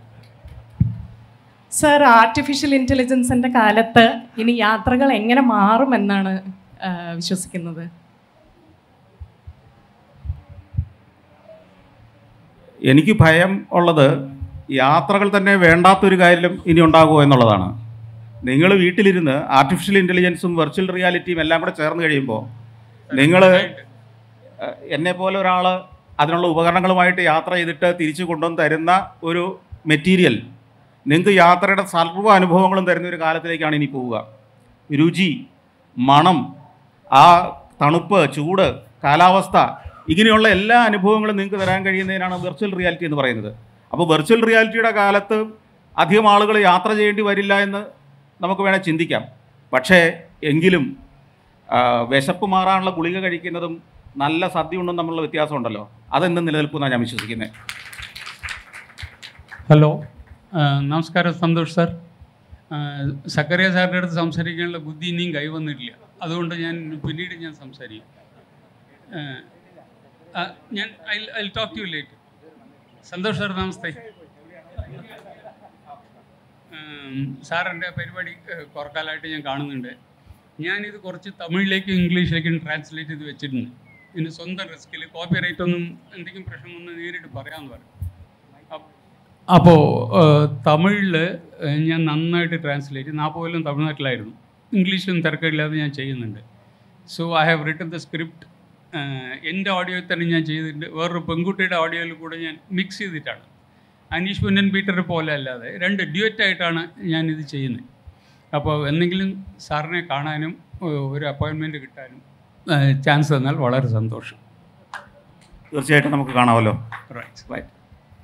Speaker 10: സർ ആർട്ടിഫിഷ്യൽ ഇൻ്റലിജൻസിൻ്റെ കാലത്ത് ഇനി യാത്രകൾ എങ്ങനെ മാറുമെന്നാണ് ആ, വിശ്വസിക്കുന്നത്
Speaker 4: എനിക്ക് ഭയം ഉള്ളത് യാത്രകൾ തന്നെ വേണ്ടാത്തൊരു കാര്യം ഇനി ഉണ്ടാകുമോ എന്നുള്ളതാണ് നിങ്ങൾ വീട്ടിലിരുന്ന് ആർട്ടിഫിഷ്യൽ ഇൻ്റലിജൻസും വെർച്വൽ റിയാലിറ്റിയും എല്ലാം കൂടെ ചേർന്ന് കഴിയുമ്പോൾ നിങ്ങൾ എന്നെ പോലെ ഒരാൾ അതിനുള്ള ഉപകരണങ്ങളുമായിട്ട് യാത്ര ചെയ്തിട്ട് തിരിച്ചു കൊണ്ടുവന്ന് തരുന്ന ഒരു മെറ്റീരിയൽ നിങ്ങൾക്ക് യാത്രയുടെ സർവ്വ അനുഭവങ്ങളും തരുന്ന ഒരു കാലത്തിലേക്കാണ് ഇനി പോവുക രുചി മണം ആ തണുപ്പ് ചൂട് കാലാവസ്ഥ ഇങ്ങനെയുള്ള എല്ലാ അനുഭവങ്ങളും നിങ്ങൾക്ക് തരാൻ കഴിയുന്നതിനാണ് വെർച്വൽ റിയാലിറ്റി എന്ന് പറയുന്നത് അപ്പോൾ വെർച്വൽ റിയാലിറ്റിയുടെ കാലത്ത് അധികം ആളുകൾ യാത്ര ചെയ്യേണ്ടി വരില്ല എന്ന് നമുക്ക് വേണേൽ ചിന്തിക്കാം പക്ഷേ എങ്കിലും ആ, വിശപ്പ് മാറാനുള്ള ഗുളിക കഴിക്കുന്നതും നല്ല സദ്യ ഉണ്ടെന്നും തമ്മിലുള്ള വ്യത്യാസമുണ്ടല്ലോ അതെന്നും നിലനിൽക്കുമെന്നാണ് ഞാൻ വിശ്വസിക്കുന്നത്
Speaker 11: ഹലോ ആ, നമസ്കാരം സന്തോഷ് സാർ ആ, സക്കറിയ സാറിൻ്റെ അടുത്ത് സംസാരിക്കാനുള്ള ബുദ്ധി ഇനിയും കൈവന്നിട്ടില്ല അതുകൊണ്ട് ഞാൻ പിന്നീട് ഞാൻ സംസാരിക്കും ആ, ആ, ഞാൻ I I talk to late Santhosh sir namaste സാറിൻ്റെ പരിപാടി ഏഹ്, കുറക്കാലമായിട്ട് ഞാൻ കാണുന്നുണ്ട് ഞാനിത് കുറച്ച് തമിഴിലേക്കും ഇംഗ്ലീഷിലേക്കും ട്രാൻസ്ലേറ്റ് ചെയ്ത് വെച്ചിട്ടുണ്ട് എൻ്റെ സ്വന്തം റിസ്കിൽ കോപ്പി റൈറ്റ് ഒന്നും എന്തെങ്കിലും പ്രശ്നം വന്ന് നേരിട്ട് പറയാമെന്ന് പറയും അപ്പോൾ തമിഴിൽ ഞാൻ നന്നായിട്ട് ട്രാൻസ്ലേറ്റ് നാൽപ്പത് കൊല്ലം തമിഴ്നാട്ടിലായിരുന്നു ഇംഗ്ലീഷിലും തിരക്കില്ലാതെ ഞാൻ ചെയ്യുന്നുണ്ട് so I have written the script എൻ്റെ ഓഡിയോയിൽ തന്നെ ഞാൻ ചെയ്തിട്ടുണ്ട് വേറൊരു പെൺകുട്ടിയുടെ ഓഡിയോയിൽ കൂടെ ഞാൻ മിക്സ് ചെയ്തിട്ടാണ് അനീഷ് പുന്നൻ പീറ്റർ പോലെ അല്ലാതെ രണ്ട് ഡ്യുവറ്റായിട്ടാണ് ഞാനിത് ചെയ്യുന്നത് അപ്പോൾ എന്തെങ്കിലും സാറിനെ കാണാനും ഏഹ്, ഒരു അപ്പോയിൻമെൻറ്റ് കിട്ടാനും ചാൻസ് തന്നാൽ വളരെ സന്തോഷം
Speaker 4: തീർച്ചയായിട്ടും നമുക്ക് കാണാമല്ലോ
Speaker 11: റൈറ്റ്
Speaker 4: റൈറ്റ്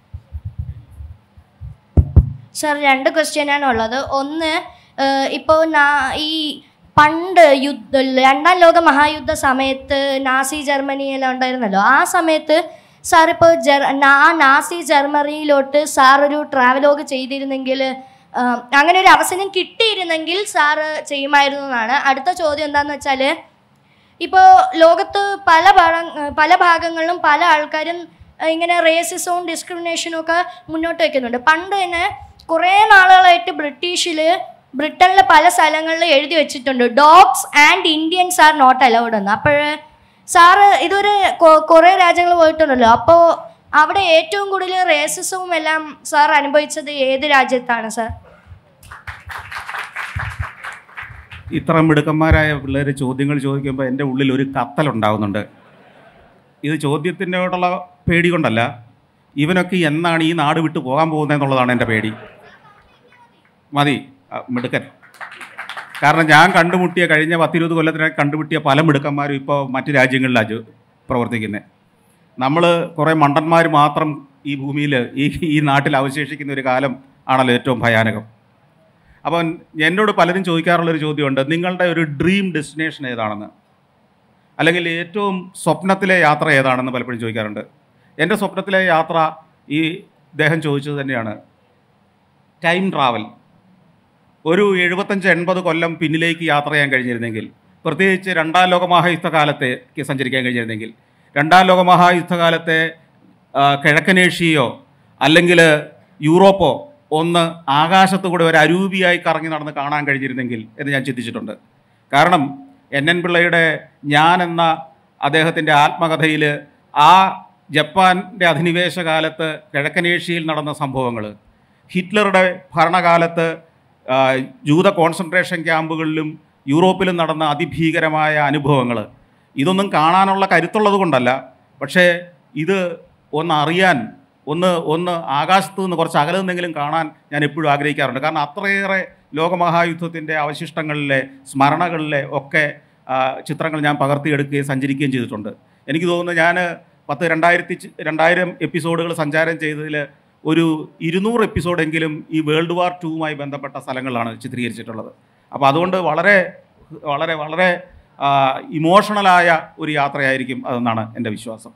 Speaker 12: സർ രണ്ട് ക്വസ്റ്റ്യനാണ് ഉള്ളത് ഒന്ന് ഇപ്പോൾ ഈ പണ്ട് യുദ്ധ രണ്ടാം ലോക മഹായുദ്ധ സമയത്ത് നാസി ജർമ്മനിയെല്ലാം ഉണ്ടായിരുന്നല്ലോ ആ സമയത്ത് സാർ ഇപ്പോൾ ജർ ആ നാസി ജർമ്മനിയിലോട്ട് സാർ ഒരു ട്രാവലോഗ് ചെയ്തിരുന്നെങ്കിൽ ആ, അങ്ങനെ ഒരു അവസരം കിട്ടിയിരുന്നെങ്കിൽ സാറ് ചെയ്യുമായിരുന്നു എന്നാണ് അടുത്ത ചോദ്യം എന്താണെന്ന് വെച്ചാൽ ഇപ്പോൾ ലോകത്ത് പല ഭാഗ പല ഭാഗങ്ങളിലും പല ആൾക്കാരും അഹ് ഇങ്ങനെ റേസിസവും ഡിസ്ക്രിമിനേഷനും ഒക്കെ മുന്നോട്ട് വയ്ക്കുന്നുണ്ട് പണ്ട് തന്നെ കുറേ നാളുകളായിട്ട് ബ്രിട്ടീഷിൽ ബ്രിട്ടനിലെ പല സ്ഥലങ്ങളിൽ എഴുതി വെച്ചിട്ടുണ്ട് dogs and Indians are not allowed എന്ന് അപ്പോൾ സാറ് ഇതൊരു കൊ- കുറേ രാജ്യങ്ങൾ പോയിട്ടുണ്ടല്ലോ അപ്പോൾ അവിടെ ഏറ്റവും കൂടുതൽ റേസിസവും എല്ലാം സാർ അനുഭവിച്ചത് ഏത് രാജ്യത്താണ് സാർ
Speaker 4: ഇത്ര മിടുക്കന്മാരായ പിള്ളേർ ചോദ്യങ്ങൾ ചോദിക്കുമ്പോൾ എൻ്റെ ഉള്ളിൽ ഒരു കത്തലുണ്ടാവുന്നുണ്ട് ഇത് ചോദ്യത്തിനോടുള്ള പേടി കൊണ്ടല്ല ഇവനൊക്കെ എന്നാണ് ഈ നാട് വിട്ടു പോകാൻ പോകുന്നത് എന്നുള്ളതാണ് എൻ്റെ പേടി മതി ആ, മിടുക്കൻ കാരണം ഞാൻ കണ്ടുമുട്ടിയ കഴിഞ്ഞ പത്തിരുപത് കൊല്ലത്തിനായി കണ്ടുമുട്ടിയ പല മിടുക്കന്മാരും ഇപ്പോൾ മറ്റ് രാജ്യങ്ങളിലാണ് ജോ- പ്രവർത്തിക്കുന്നത് നമ്മൾ കുറേ മണ്ടന്മാർ മാത്രം ഈ ഭൂമിയിൽ ഈ ഈ നാട്ടിൽ അവശേഷിക്കുന്ന ഒരു കാലം ആണല്ലോ ഏറ്റവും ഭയാനകം അപ്പം എന്നോട് പലരും ചോദിക്കാറുള്ളൊരു ചോദ്യമുണ്ട് നിങ്ങളുടെ ഒരു ഡ്രീം ഡെസ്റ്റിനേഷൻ ഏതാണെന്ന് അല്ലെങ്കിൽ ഏറ്റവും സ്വപ്നത്തിലെ യാത്ര ഏതാണെന്ന് പലപ്പോഴും ചോദിക്കാറുണ്ട് എൻ്റെ സ്വപ്നത്തിലെ യാത്ര ഈ ഇദ്ദേഹം ചോദിച്ചത് തന്നെയാണ് ടൈം ട്രാവൽ ഒരു എഴുപത്തഞ്ച് എൺപത് കൊല്ലം പിന്നിലേക്ക് യാത്ര ചെയ്യാൻ കഴിഞ്ഞിരുന്നെങ്കിൽ പ്രത്യേകിച്ച് രണ്ടാം ലോകമഹായുദ്ധ കാലത്തേക്ക് സഞ്ചരിക്കാൻ കഴിഞ്ഞിരുന്നെങ്കിൽ രണ്ടാം ലോകമഹായുദ്ധ കാലത്തെ ആ, കിഴക്കനേഷ്യയോ അല്ലെങ്കിൽ യൂറോപ്പോ ഒന്ന് ആകാശത്ത് കൂടെ ഒരു അരൂപിയായി കറങ്ങി നടന്ന് കാണാൻ കഴിഞ്ഞിരുന്നെങ്കിൽ എന്ന് ഞാൻ ചിന്തിച്ചിട്ടുണ്ട് കാരണം എൻ എൻ പിള്ളയുടെ ഞാൻ എന്ന അദ്ദേഹത്തിൻ്റെ ആത്മകഥയിൽ ആ ജപ്പാൻ്റെ അധിനിവേശ കാലത്ത് കിഴക്കനേഷ്യയിൽ നടന്ന സംഭവങ്ങൾ ഹിറ്റ്ലറുടെ ഭരണകാലത്ത് ആ, ജൂത കോൺസെൻട്രേഷൻ ക്യാമ്പുകളിലും യൂറോപ്പിലും നടന്ന അതിഭീകരമായ അനുഭവങ്ങൾ ഇതൊന്നും കാണാനുള്ള കരുത്തുള്ളത് കൊണ്ടല്ല പക്ഷേ ഇത് ഒന്ന് അറിയാൻ ഒന്ന് ഒന്ന് ആകാശത്ത് നിന്ന് കുറച്ച് അകലെ നിന്നെങ്കിലും കാണാൻ ഞാൻ എപ്പോഴും ആഗ്രഹിക്കാറുണ്ട് കാരണം അത്രയേറെ ലോകമഹായുദ്ധത്തിൻ്റെ അവശിഷ്ടങ്ങളിലെ സ്മരണകളിലെ ഒക്കെ ആ, ചിത്രങ്ങൾ ഞാൻ പകർത്തിയെടുക്കുകയും സഞ്ചരിക്കുകയും ചെയ്തിട്ടുണ്ട് എനിക്ക് തോന്നുന്നു ഞാൻ പത്ത് രണ്ടായിരത്തി ചി- രണ്ടായിരം എപ്പിസോഡുകൾ സഞ്ചാരം ചെയ്തതിൽ ഒരു ഇരുന്നൂറ് എപ്പിസോഡെങ്കിലും ഈ വേൾഡ് വാർ ടൂവുമായി ബന്ധപ്പെട്ട സ്ഥലങ്ങളാണ് ചിത്രീകരിച്ചിട്ടുള്ളത് അപ്പോൾ അതുകൊണ്ട് വളരെ വളരെ വളരെ ഇമോഷണലായ ഒരു യാത്രയായിരിക്കും അതെന്നാണ് എൻ്റെ വിശ്വാസം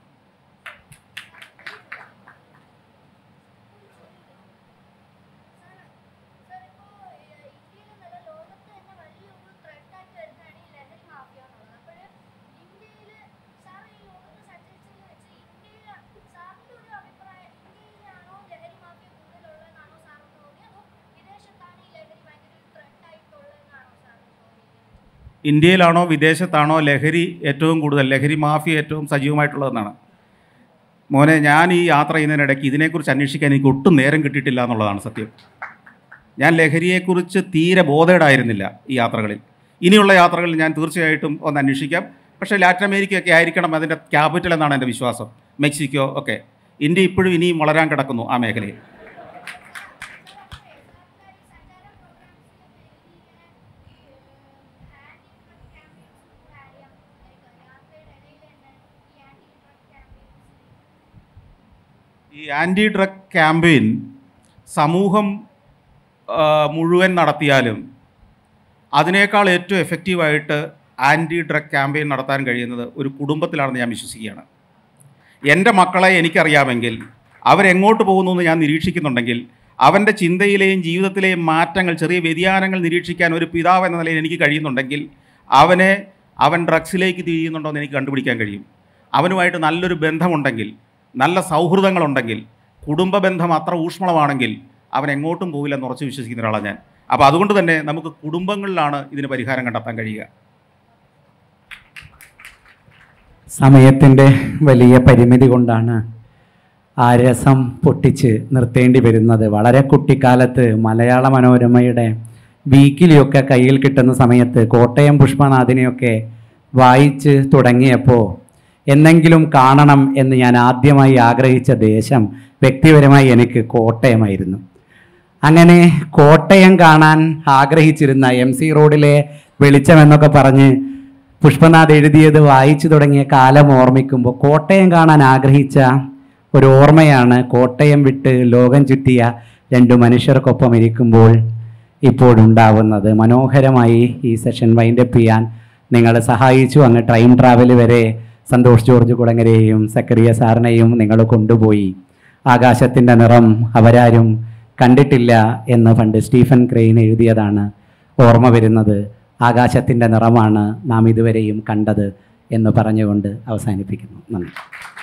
Speaker 4: ഇന്ത്യയിലാണോ വിദേശത്താണോ ലഹരി ഏറ്റവും കൂടുതൽ ലഹരി മാഫിയ ഏറ്റവും സജീവമായിട്ടുള്ളതെന്നാണ് മോനെ ഞാൻ ഈ യാത്ര ചെയ്യുന്നതിനിടയ്ക്ക് ഇതിനെക്കുറിച്ച് അന്വേഷിക്കാൻ എനിക്ക് ഒട്ടും നേരം കിട്ടിയിട്ടില്ല എന്നുള്ളതാണ് സത്യം ഞാൻ ലഹരിയെക്കുറിച്ച് തീരെ ബോധേഡായിരുന്നില്ല ഈ യാത്രകളിൽ ഇനിയുള്ള യാത്രകളിൽ ഞാൻ തീർച്ചയായിട്ടും ഒന്ന് അന്വേഷിക്കാം പക്ഷേ ലാറ്റിൻ അമേരിക്കയൊക്കെ ആയിരിക്കണം അതിൻ്റെ ക്യാപിറ്റൽ എന്നാണ് എൻ്റെ വിശ്വാസം മെക്സിക്കോ ഒക്കെ ഇന്ത്യ ഇപ്പോഴും ഇനിയും വളരാൻ കിടക്കുന്നു ആ മേഖലയിൽ ഈ ആൻറ്റി ഡ്രഗ് ക്യാമ്പയിൻ സമൂഹം ആ, മുഴുവൻ നടത്തിയാലും അതിനേക്കാൾ ഏറ്റവും എഫക്റ്റീവായിട്ട് ആൻറ്റി ഡ്രഗ് ക്യാമ്പയിൻ നടത്താൻ കഴിയുന്നത് ഒരു കുടുംബത്തിലാണെന്ന് ഞാൻ വിശ്വസിക്കുകയാണ് എൻ്റെ മക്കളെ എനിക്കറിയാമെങ്കിൽ അവരെങ്ങോട്ട് പോകുന്നു എന്ന് ഞാൻ നിരീക്ഷിക്കുന്നുണ്ടെങ്കിൽ അവൻ്റെ ചിന്തയിലെയും ജീവിതത്തിലെയും മാറ്റങ്ങൾ ചെറിയ വ്യതിയാനങ്ങൾ നിരീക്ഷിക്കാൻ ഒരു പിതാവ് എന്ന നിലയിൽ എനിക്ക് കഴിയുന്നുണ്ടെങ്കിൽ അവനെ അവൻ ഡ്രഗ്സിലേക്ക് തിരിയുന്നുണ്ടോ എന്ന് എനിക്ക് കണ്ടുപിടിക്കാൻ കഴിയും അവനുമായിട്ട് നല്ലൊരു ബന്ധമുണ്ടെങ്കിൽ നല്ല സൗഹൃദങ്ങളുണ്ടെങ്കിൽ കുടുംബ ബന്ധം അത്ര ഊഷ്മളമാണെങ്കിൽ അവൻ എങ്ങോട്ടും പോകില്ലെന്ന് ഉറച്ചു വിശ്വസിക്കുന്ന ഒരാളാണ് ഞാൻ അപ്പോൾ അതുകൊണ്ട് തന്നെ നമുക്ക് കുടുംബങ്ങളിലാണ് ഇതിന് പരിഹാരം കണ്ടെത്താൻ കഴിയുക
Speaker 1: സമയത്തിൻ്റെ വലിയ പരിമിതി കൊണ്ടാണ് ആ രസം പൊട്ടിച്ച് നിർത്തേണ്ടി വരുന്നത് വളരെ കുട്ടിക്കാലത്ത് മലയാള മനോരമയുടെ വീക്കിലിയൊക്കെ കയ്യിൽ കിട്ടുന്ന സമയത്ത് കോട്ടയം പുഷ്പനാഥിനെയൊക്കെ വായിച്ച് തുടങ്ങിയപ്പോൾ എന്നെങ്കിലും കാണണം എന്ന് ഞാൻ ആദ്യമായി ആഗ്രഹിച്ച ദേശം വ്യക്തിപരമായി എനിക്ക് കോട്ടയമായിരുന്നു അങ്ങനെ കോട്ടയം കാണാൻ ആഗ്രഹിച്ചിരുന്ന എം സി റോഡിലെ വെളിച്ചം എന്നൊക്കെ പറഞ്ഞ് പുഷ്പനാഥ് എഴുതിയത് വായിച്ചു തുടങ്ങിയ കാലം ഓർമ്മിക്കുമ്പോൾ കോട്ടയം കാണാൻ ആഗ്രഹിച്ച ഒരു ഓർമ്മയാണ് കോട്ടയം വിട്ട് ലോകം ചുറ്റിയ രണ്ട് മനുഷ്യർക്കൊപ്പം ഇരിക്കുമ്പോൾ ഇപ്പോഴുണ്ടാവുന്നത് മനോഹരമായി ഈ സെഷൻ വൈൻഡപ്പ് ചെയ്യാൻ നിങ്ങൾ സഹായിച്ചു അങ്ങ് ട്രെയിൻ ട്രാവൽ വരെ സന്തോഷ് ജോർജ് കുളങ്ങരെയും സക്കറിയ സാറിനെയും നിങ്ങൾ കൊണ്ടുപോയി ആകാശത്തിൻ്റെ നിറം അവരാരും കണ്ടിട്ടില്ല എന്ന് പണ്ട് സ്റ്റീഫൻ ക്രെയിൻ എഴുതിയതാണ് ഓർമ്മ വരുന്നത് ആകാശത്തിൻ്റെ നിറമാണ് നാം ഇതുവരെയും കണ്ടത് എന്ന് പറഞ്ഞുകൊണ്ട് അവസാനിപ്പിക്കുന്നു നന്ദി